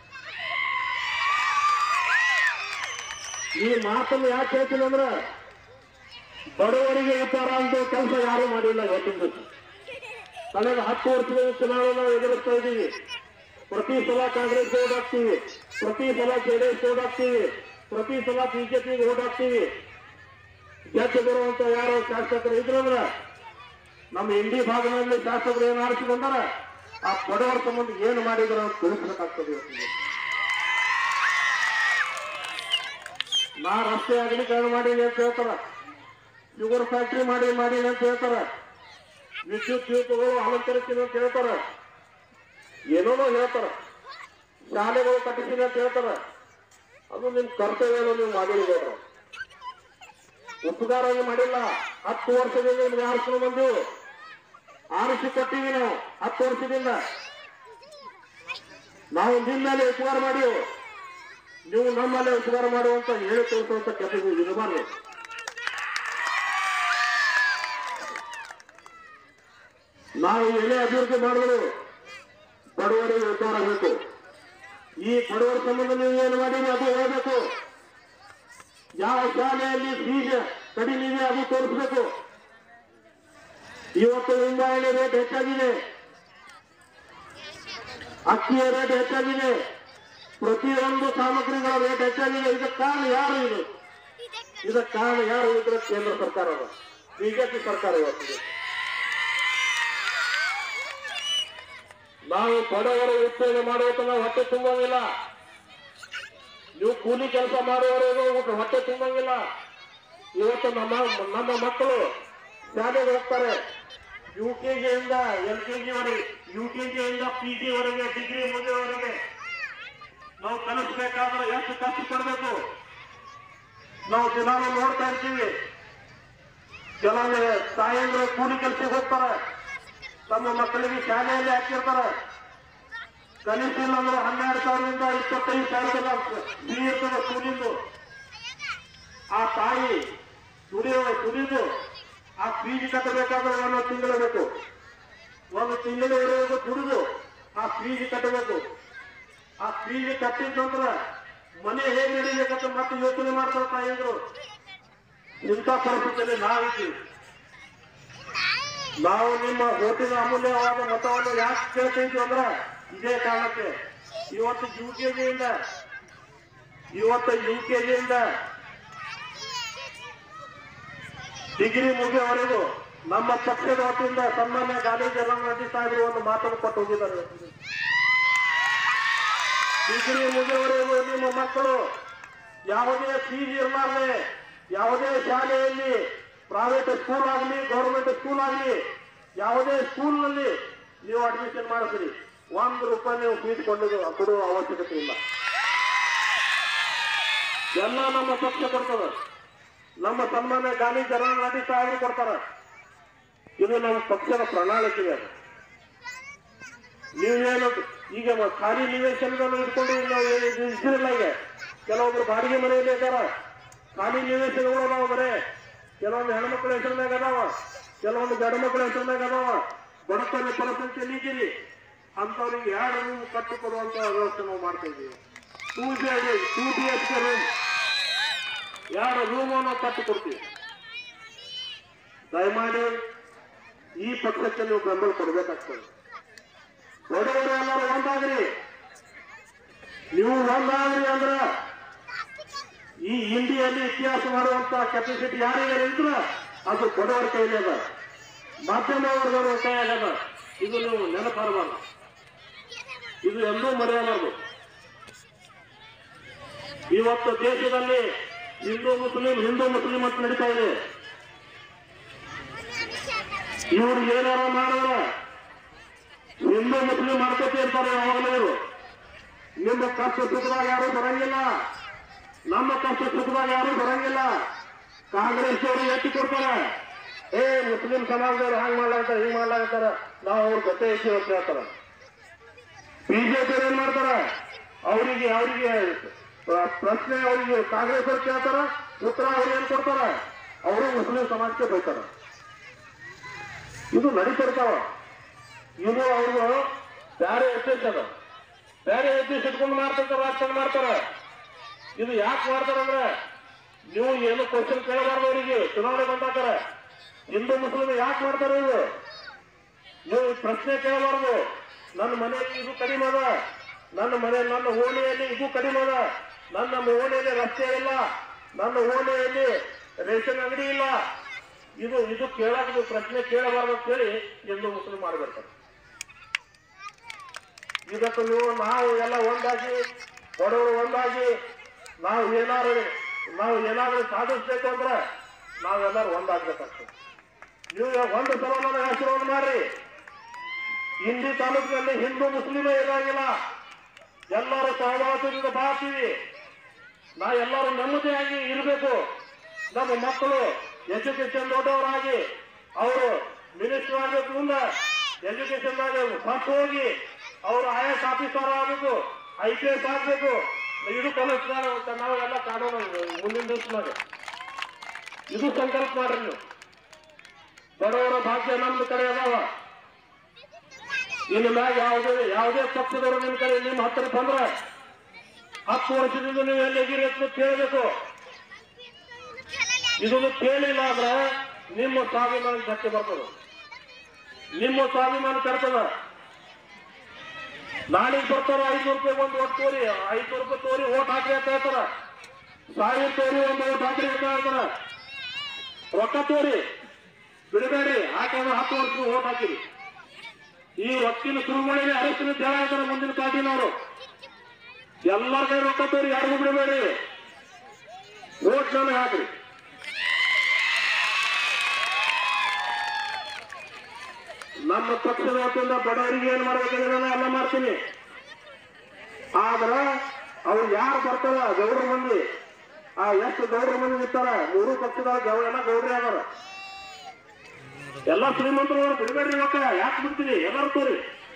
ಈ ಮಾತನ್ನು ಯಾಕೆ ಹೇಳ್ತೀನಿ ಅಂದ್ರ ಬಡವರಿಗೆ ಉತ್ತಾರ ಅಂತ ಕೆಲಸ ಯಾರು ಮಾಡಿಲ್ಲ ಇವತ್ತಿನ ದಿವಸ ಕಳೆದ ಹತ್ತು ವರ್ಷದ ಚುನಾವಣೆ ನಾವು ಎದುರಿಸ್ತಾ ಇದ್ದೀವಿ ಪ್ರತಿ ಸಲ ಕಾಂಗ್ರೆಸ್ ಓಟ್ ಹಾಕ್ತೀವಿ ಪ್ರತಿ ಸಲ ಜೆಡಿಎಸ್ ಓಟ್ ಹಾಕ್ತೀವಿ ಪ್ರತಿ ಸಲ ಬಿಜೆಪಿಗೆ ಓಟ್ ಹಾಕ್ತೀವಿ ಗೆದ್ದು ಬರುವಂತ ಯಾರು ಶಾಸಕರು ಇದ್ರಂದ್ರ ನಮ್ಮ ಇಂಡಿ ಭಾಗದಲ್ಲಿ ಶಾಸಕರು ಏನು ಆರಿಸಿಕೊಂಡಾರ ಆ ಬಡವರ ಸಂಬಂಧ ಏನು ಮಾಡಿದ್ರು ಅಂತ ತಿಳಿಸ್ಬೇಕಾಗ್ತದೆ ಇವತ್ತಿಗೆ ನಾ ರಸ್ತೆ ಅಗಲೀಕರಣ ಮಾಡೀನಿ ಅಂತ ಹೇಳ್ತಾರ ಶುಗರ್ ಫ್ಯಾಕ್ಟ್ರಿ ಮಾಡಿ ಮಾಡೀನಿ ಅಂತ ಹೇಳ್ತಾರ ವಿದ್ಯುತ್ ದೀಪಗಳು ಅಲಂಕರಿಸ್ತೀನಿ ಅಂತ ಹೇಳ್ತಾರ ಏನೇನೋ ಹೇಳ್ತಾರ ಶಾಲೆಗಳು ಕಟ್ಟಿಸ್ತೀನಿ ಅಂತ ಹೇಳ್ತಾರ ಅದು ನಿಮ್ ಕರ್ತವ್ಯನೋ ನೀವು ಮಾಡಿರ್ಬೋದು ಉಪಕಾರವಾಗಿ ಮಾಡಿಲ್ಲ ಹತ್ತು ವರ್ಷದಿಂದ ನಿಮ್ಗೆ ಆರಿಸ್ಕೊಂಡು ಬಂದು ಆರಿಸಿ ಕೊಟ್ಟಿವಿ ನಾವು ಹತ್ತು ವರ್ಷದಿಂದ ನಾವು ನಿಮ್ಮ ಮೇಲೆ ಉಪಕಾರ ಮಾಡಿ ನೀವು ನಮ್ಮಲ್ಲೇ ಉಪಕಾರ ಮಾಡುವಂತ ಹೇಳಿ ತೋರಿಸುವಂತ ಕೆಲಸ ಇರಬಾರ್ದು ನಾವು ಏನೇ ಅಭಿವೃದ್ಧಿ ಮಾಡಿದ್ರು ಬಡವರಿಗೆ ಉದ್ಧಾರ ಬೇಕು ಈ ಬಡವರ ಸಂಬಂಧ ನೀವು ಏನು ಮಾಡಿರಿ ಅದು ಹೇಳ್ಬೇಕು ಯಾವ ಶಾಲೆಯಲ್ಲಿ ಫೀಸ್ ಕಡಿಮೆ ಇದೆ ಅದು ತೋರಿಸ್ಬೇಕು ಇವತ್ತು ಇಂಗಾಯಣಿ ರೇಟ್ ಹೆಚ್ಚಾಗಿದೆ ಅಕ್ಕಿಯ ರೇಟ್ ಹೆಚ್ಚಾಗಿದೆ ಪ್ರತಿಯೊಂದು ಸಾಮಗ್ರಿಗಳ ರೇಟ್ ಹೆಚ್ಚಾಗಿದೆ ಇದಕ್ಕೆ ಕಾರಣ ಯಾರು ಇದು ಇದಕ್ಕೆ ಕಾರಣ ಯಾರು ಇದ್ರೆ ಕೇಂದ್ರ ಸರ್ಕಾರ ಅದ ಬಿಜೆಪಿ ಸರ್ಕಾರ ಇವತ್ತಿದೆ ನಾವು ಬಡವರು ಉಪಯೋಗ ಮಾಡುವಂತ ನಾವು ಹೊಟ್ಟೆ ತುಂಬಂಗಿಲ್ಲ ನೀವು ಕೂಲಿ ಕೆಲಸ ಮಾಡುವವರೆಗೂ ಹೊಟ್ಟೆ ತುಂಬಂಗಿಲ್ಲ ಇವತ್ತು ನಮ್ಮ ನಮ್ಮ ಮಕ್ಕಳು ಶಾಲೆಗೆ ಹೋಗ್ತಾರೆ ಯು ಕೆ ಜಿಯಿಂದ ಎಲ್ ಕೆ ಜಿ ವರೆಗೆ ಯು ಕೆ ಜಿಯಿಂದ ಪಿ ಜಿ ವರೆಗೆ ಡಿಗ್ರಿ ಮುಗಿಯವರೆಗೆ ನಾವು ಕಲಿಸ್ಬೇಕಾದ್ರೆ ಎಷ್ಟು ಕಷ್ಟ ಪಡಬೇಕು ನಾವು ದಿನಾಲು ನೋಡ್ತಾ ಇರ್ತೀವಿ ಕೆಲವೊಂದು ತಾಯಂದ್ರು ಕೂಲಿ ಕೆಲಸಕ್ಕೆ ಹೋಗ್ತಾರೆ ತಮ್ಮ ಮಕ್ಕಳಿಗೆ ಶಾಲೆಯಲ್ಲಿ ಹಾಕಿರ್ತಾರೆ ಕನಿಷ್ಠ ಇಲ್ಲ ಅಂದ್ರೆ ಹನ್ನೆರಡು ಸಾವಿರದಿಂದ ಇಪ್ಪತ್ತೈದು ಸಾವಿರ ಫೀ ಇರ್ತದೆ ಕೂಲಿಂದು ಆ ತಾಯಿ ದುಡಿಯೋ ದುಡಿದು ಆ ಫೀಸ್ ಕಟ್ಟಬೇಕಾದ್ರೆ ಒಂದು ತಿಂಗಳು ಬೇಕು ಒಂದು ತಿಂಗಳವರೆಗೂ ದುಡಿದು ಆ ಫೀಸ್ ಕಟ್ಟಬೇಕು ಆ ಫೀಸ್ ಕಟ್ಟಿದ ನಂತರ ಮನೆ ಹೇಗೆ ನಡೀಬೇಕಂತ ಮತ್ತೆ ಯೋಚನೆ ಮಾಡ್ತಾರೆ ತಾಯಿದ್ರು ಇಂಥ ಪರಿಸ್ಥಿತಿಯಲ್ಲಿ ನಾವಿದ್ದೀವಿ ನಾವು ನಿಮ್ಮ ಓಟಿನ ಅಮೂಲ್ಯವಾದ ಮತವನ್ನು ಯಾಕೆ ಕೇಳ್ತಾ ಇದ್ವಿ ಅಂದ್ರೆ ಇದೇ ಕಾರಣಕ್ಕೆ ಇವತ್ತು ಯು ಕೆ ಜಿಯಿಂದ ಇವತ್ತು ಯು ಕೆ ಜಿಯಿಂದ ಡಿಗ್ರಿ ಮುಗಿಯವರೆಗೂ ನಮ್ಮ ಪಕ್ಷದ ವತಿಯಿಂದ ಸನ್ಮಾನ್ಯ ಗಾಂಧಿ ಜಗನ್ನಾಥಿ ಸಾಹೇಬರು ಒಂದು ಮಾತನ್ನು ಕೊಟ್ಟು ಹೋಗಿದ್ದಾರೆ ಡಿಗ್ರಿ ಮುಗಿಯವರೆಗೂ ನಿಮ್ಮ ಮಕ್ಕಳು ಯಾವುದೇ ಫೀಸ್ ಇರಲಾರ್ದೆ ಯಾವುದೇ ಶಾಲೆಯಲ್ಲಿ ಪ್ರೈವೇಟ್ ಸ್ಕೂಲ್ ಆಗಲಿ ಗೌರ್ಮೆಂಟ್ ಸ್ಕೂಲ್ ಆಗಲಿ ಯಾವುದೇ ಸ್ಕೂಲ್ನಲ್ಲಿ ನೀವು ಅಡ್ಮಿಷನ್ ಮಾಡಿಸ್ರಿ ಒಂದು ರೂಪಾಯಿ ನೀವು ಫೀಸ್ ಕೊಂಡು ಕೊಡುವ ಅವಶ್ಯಕತೆ ಇಲ್ಲ ಎಲ್ಲ ನಮ್ಮ ಪಕ್ಷ ಕೊಡ್ತದ ನಮ್ಮ ಸನ್ಮಾನ್ಯ ಗಾಂಧಿ ಜಗನ್ನಾಥಿ ಸಾಹೇಬರು ಕೊಡ್ತಾರ ಇದು ನಮ್ಮ ಪಕ್ಷದ ಪ್ರಣಾಳಿಕೆ ಅದು ನೀವೇನು ಈಗ ಮ- ಖಾಲಿ ನಿವೇಶನಗಳನ್ನು ಇಟ್ಕೊಂಡು ನಾವು ಏ- ಇದು ಇದ್ದಿರಲ್ಲ ಈಗ ಕೆಲವೊಬ್ರು ಬಾಡಿಗೆ ಮನೆಯಲ್ಲಿ ಇದ್ದಾರ ಖಾಲಿ ನಿವೇಶನಗಳು ಅದಾವ ಬರೇ ಕೆಲವೊಂದು ಹೆಣ್ಮಕ್ಳ ಹೆಸರಿನಾಗ ಅದಾವ ಕೆಲವೊಂದು ಗಂಡು ಮಕ್ಕಳ ಹೆಸರಿನಾಗ ಅದಾವ ಬಡತನ ಪರಿಸ್ಥಿತಿ ನೀಗಿರಿ ಅಂತವ್ರಿಗೆ ಎರಡು ರೂಮ್ ಕಟ್ಟಿ ಕೊಡುವಂತ ವ್ಯವಸ್ಥೆ ನಾವು ಮಾಡ್ತಾ ಇದ್ದೀವಿ two B two B H K room ಎರಡು ರೂಮ್ ನಾವು ಕಟ್ಟಿ ಕೊಡ್ತೀವಿ ದಯಮಾಡಿ ಈ ಪಕ್ಷಕ್ಕೆ ನೀವು ಬೆಂಬಲ ಕೊಡಬೇಕಾಗ್ತದೆ ಬಡವರು ಎಲ್ಲರೂ ಒಂದಾಗ್ರಿ ನೀವು ಒಂದಾಗ್ರಿ ಅಂದ್ರ ಈ ಇಂಡಿಯಲ್ಲಿ ಇತಿಹಾಸ ಮಾಡುವಂತ ಕೆಪಾಸಿಟಿ ಯಾರಿಗೆ ಇದ್ರ ಅದು ಬಡವರ ಕೈಲಿ ಅದ ಮಾಧ್ಯಮ ವರ್ಗದವರ ಕೈಯಾಗದ ಇದು ನೀವು ನೆನಪಾರಬಾರ್ದು ಇದು ಎಂದೂ ಮರೆಯಬಾರದು ಇವತ್ತು ದೇಶದಲ್ಲಿ ಹಿಂದೂ ಮುಸ್ಲಿಂ ಹಿಂದೂ ಮುಸ್ಲಿಂ ಅಂತ ನಡೀತಾ ಇದೆ ಇವ್ರು ಏನಾರ ಮಾಡಿದ್ರೆ ಹಿಂದೂ ಮುಸ್ಲಿಂ ಮಾಡ್ಕೊತ ಇರ್ತಾರೆ ಯಾವಾಗಲೂ ಇವರು ನಿಮ್ಮ ಕಷ್ಟ ಸುಖದಾಗ ಯಾರು ಬರಂಗಿಲ್ಲ ನಮ್ಮ ಕಷ್ಟ ಸುಖದಾಗ ಯಾರು ಬರಂಗಿಲ್ಲ ಕಾಂಗ್ರೆಸ್ ಅವರು ಎತ್ತಿ ಕೊಡ್ತಾರೆ ಏ ಮುಸ್ಲಿಂ ಸಮಾಜದವ್ರು ಹಂಗ್ ಮಾಡ್ಲಾಗ್ತಾರ ಹಿಂಗ್ ಮಾಡ್ಲಾಗ್ತಾರ ನಾವು ಅವ್ರ ಜೊತೆ ಇದ್ದೀವಿ ಅಂತ ಹೇಳ್ತಾರ ಬಿಜೆಪಿ ಏನ್ ಮಾಡ್ತಾರ ಅವರಿಗೆ ಅವರಿಗೆ ಪ್ರಶ್ನೆ ಅವರಿಗೆ ಕಾಂಗ್ರೆಸ್ ಅವ್ರು ಕೇಳ್ತಾರ ಉತ್ತರ ಅವ್ರು ಏನ್ ಕೊಡ್ತಾರ ಅವರು ಮುಸ್ಲಿಂ ಸಮಾಜಕ್ಕೆ ಬೈತಾರ ಇದು ನಡೀತಿರ್ತಾವ ಇದು ಅವರು ಬೇರೆ ಉದ್ದೇಶ ಅದ ಬೇರೆ ಉದ್ದೇಶ ಇಟ್ಕೊಂಡು ಮಾಡ್ತಿರ್ತಾರ ರಾಜಕಾರಣ ಮಾಡ್ತಾರ ಇದು ಯಾಕೆ ಮಾಡ್ತಾರಂದ್ರೆ ನೀವು ಏನು ಕ್ವಶನ್ ಕೇಳಬಾರ್ದು ಅವರಿಗೆ ಚುನಾವಣೆ ಬಂದಾಕರ ಹಿಂದೂ ಮುಸ್ಲಿಂ ಯಾಕೆ ಮಾಡ್ತಾರೆ ಇವರು ನೀವು ಪ್ರಶ್ನೆ ಕೇಳಬಾರ್ದು ನನ್ನ ಮನೆಯಲ್ಲಿ ಇದು ಕಡಿಮೆ ಅದ ನನ್ನ ಮನೆ ನನ್ನ ಓಣಿಯಲ್ಲಿ ಇದು ಕಡಿಮೆ ಅದ ನನ್ನ ಓಣಿಯಲ್ಲಿ ರಸ್ತೆ ಇಲ್ಲ ನನ್ನ ಓಣಿಯಲ್ಲಿ ರೇಷನ್ ಅಂಗಡಿ ಇಲ್ಲ ಇದು ಇದು ಕೇಳಕ್ ನೀವು ಪ್ರಶ್ನೆ ಕೇಳಬಾರ್ದು ಅಂತ ಹೇಳಿ ಎಂದು ಮುಸ್ಲಿಂ ಮಾಡ್ಬಿಡ್ತಾರೆ ಇದಕ್ಕೆ ನೀವು ನಾವು ಎಲ್ಲ ಒಂದಾಗಿ ಬಡವರು ಒಂದಾಗಿ ನಾವು ಏನಾದ್ರು ನಾವು ಏನಾದ್ರು ಸಾಧಿಸ್ಬೇಕು ಅಂದ್ರೆ ನಾವೆಲ್ಲರೂ ಒಂದಾಗ್ಬೇಕಾಗ್ತದೆ ನೀವು ಒಂದು ಸಲ ನನಗೆ ಆಶೀರ್ವಾದ ಮಾಡ್ರಿ ಇಂಡಿ ತಾಲೂಕಿನಲ್ಲಿ ಹಿಂದೂ ಮುಸ್ಲಿಮೇ ಇರಂಗಿಲ್ಲ ಎಲ್ಲರೂ ಸಹವಾಸದಿಂದ ಬಾಳ್ತೀವಿ ನಾ ಎಲ್ಲರೂ ನೆಮ್ಮದಿಯಾಗಿ ಇರಬೇಕು ನಮ್ಮ ಮಕ್ಕಳು ಎಜುಕೇಶನ್ ದೊಡ್ಡವರಾಗಿ ಅವರು ಮಿನಿಸ್ಟರ್ ಆಗಬೇಕು ಮುಂದೆ ಎಜುಕೇಶನ್ ಫಸ್ಟ್ ಹೋಗಿ ಅವರು ಐ ಎಸ್ ಆಫೀಸರ್ ಆಗಬೇಕು ಐ ಪಿ ಎಸ್ ಆಗಬೇಕು ಇದು ಕಲಿಸ್ತಾರೆ ನಾವೆಲ್ಲ ಕಾನೂನು ಮುಂದಿನ ದಿವಸನಾಗ ಇದು ಸಂಕಲ್ಪ ಮಾಡ್ರಿ ನೀವು ಬಡವರ ಭಾಗ್ಯ ನಮ್ದು ಕಡೆ ಅದಾವ ಇನ್ನು ಮ್ಯಾಗ ಯಾವುದೇ ಯಾವುದೇ ಪಕ್ಷದವರು ನಿಮ್ ಕಡೆ ನಿಮ್ಮ ಹತ್ತಿರ ಬಂದ್ರೆ ಹತ್ತು ವರ್ಷದಿಂದ ನೀವು ಎಲ್ಲಿದ್ದೀರಿ ಅಂತ ಕೇಳಬೇಕು ಇದನ್ನು ಕೇಳಿಲ್ಲ ಅಂದ್ರೆ ನಿಮ್ಮ ಸ್ವಾಭಿಮಾನ ಧಕ್ಕೆ ಬರ್ತದೆ ನಿಮ್ಮ ಸ್ವಾಭಿಮಾನ ಕೆಡ್ತದ ನಾಳೆಗೆ ಬರ್ತಾರ ಐನೂರು ರೂಪಾಯಿ ಒಂದು ಓಟ್ ತೋರಿ ಐನೂರು ರೂಪಾಯಿ ತೋರಿ ಓಟ್ ಹಾಕ್ರಿ ಅಂತ ಹೇಳ್ತಾರ ಸಾವಿರ ತೋರಿ ಒಂದು ಓಟ್ ಹಾಕ್ರಿ ಅಂತ ಹೇಳ್ತಾರ ರೊಕ್ಕ ತೋರಿ ಬಿಡಬೇಡ್ರಿ ಹಾಕಿದ್ರೆ ಹತ್ತು ವರ್ಷ ಓಟ್ ಹಾಕಿರಿ ಈ ವಕೀಲ ಸುರುಮಳಿಗೆ ಅರೆಸ್ಟಿನ ಜನ ಇದ್ದಾರೆ ಮುಂದಿನ ಪಾರ್ಟಿನವರು ಎಲ್ಲರ ಕೈ ರೊಕ್ಕ ತೋರಿ ಯಾರಿಗೂ ಬಿಡಬೇಡ್ರಿ ಓಟ್ ನನಗೆ ಹಾಕ್ರಿ ನಮ್ಮ ಪಕ್ಷದ ವತಿಯಿಂದ ಬಡವರಿಗೆ ಏನ್ ಮಾಡ್ಬೇಕಂದ್ರೆ ನಾನು ಎಲ್ಲ ಮಾಡ್ತೀನಿ ಆದ್ರ ಅವ್ರು ಯಾರು ಬರ್ತಾರ ಗೌಡ್ರ ಮಂದಿ ಆ ಎಷ್ಟು ಗೌಡ್ರ ಮಂದಿ ನಿಂತಾರ ಮೂರು ಪಕ್ಷದ ಗೌ- ಎಲ್ಲ ಗೌಡ್ರಿ ಅದಾರ ಎಲ್ಲ ಶ್ರೀಮಂತರು ಅವ್ರು ಬಿಡಬೇಡ್ರಿ ರೊಕ್ಕ ಯಾಕೆ ಬಿಡ್ತೀರಿ ಎಲ್ಲರೂ ತೋರಿ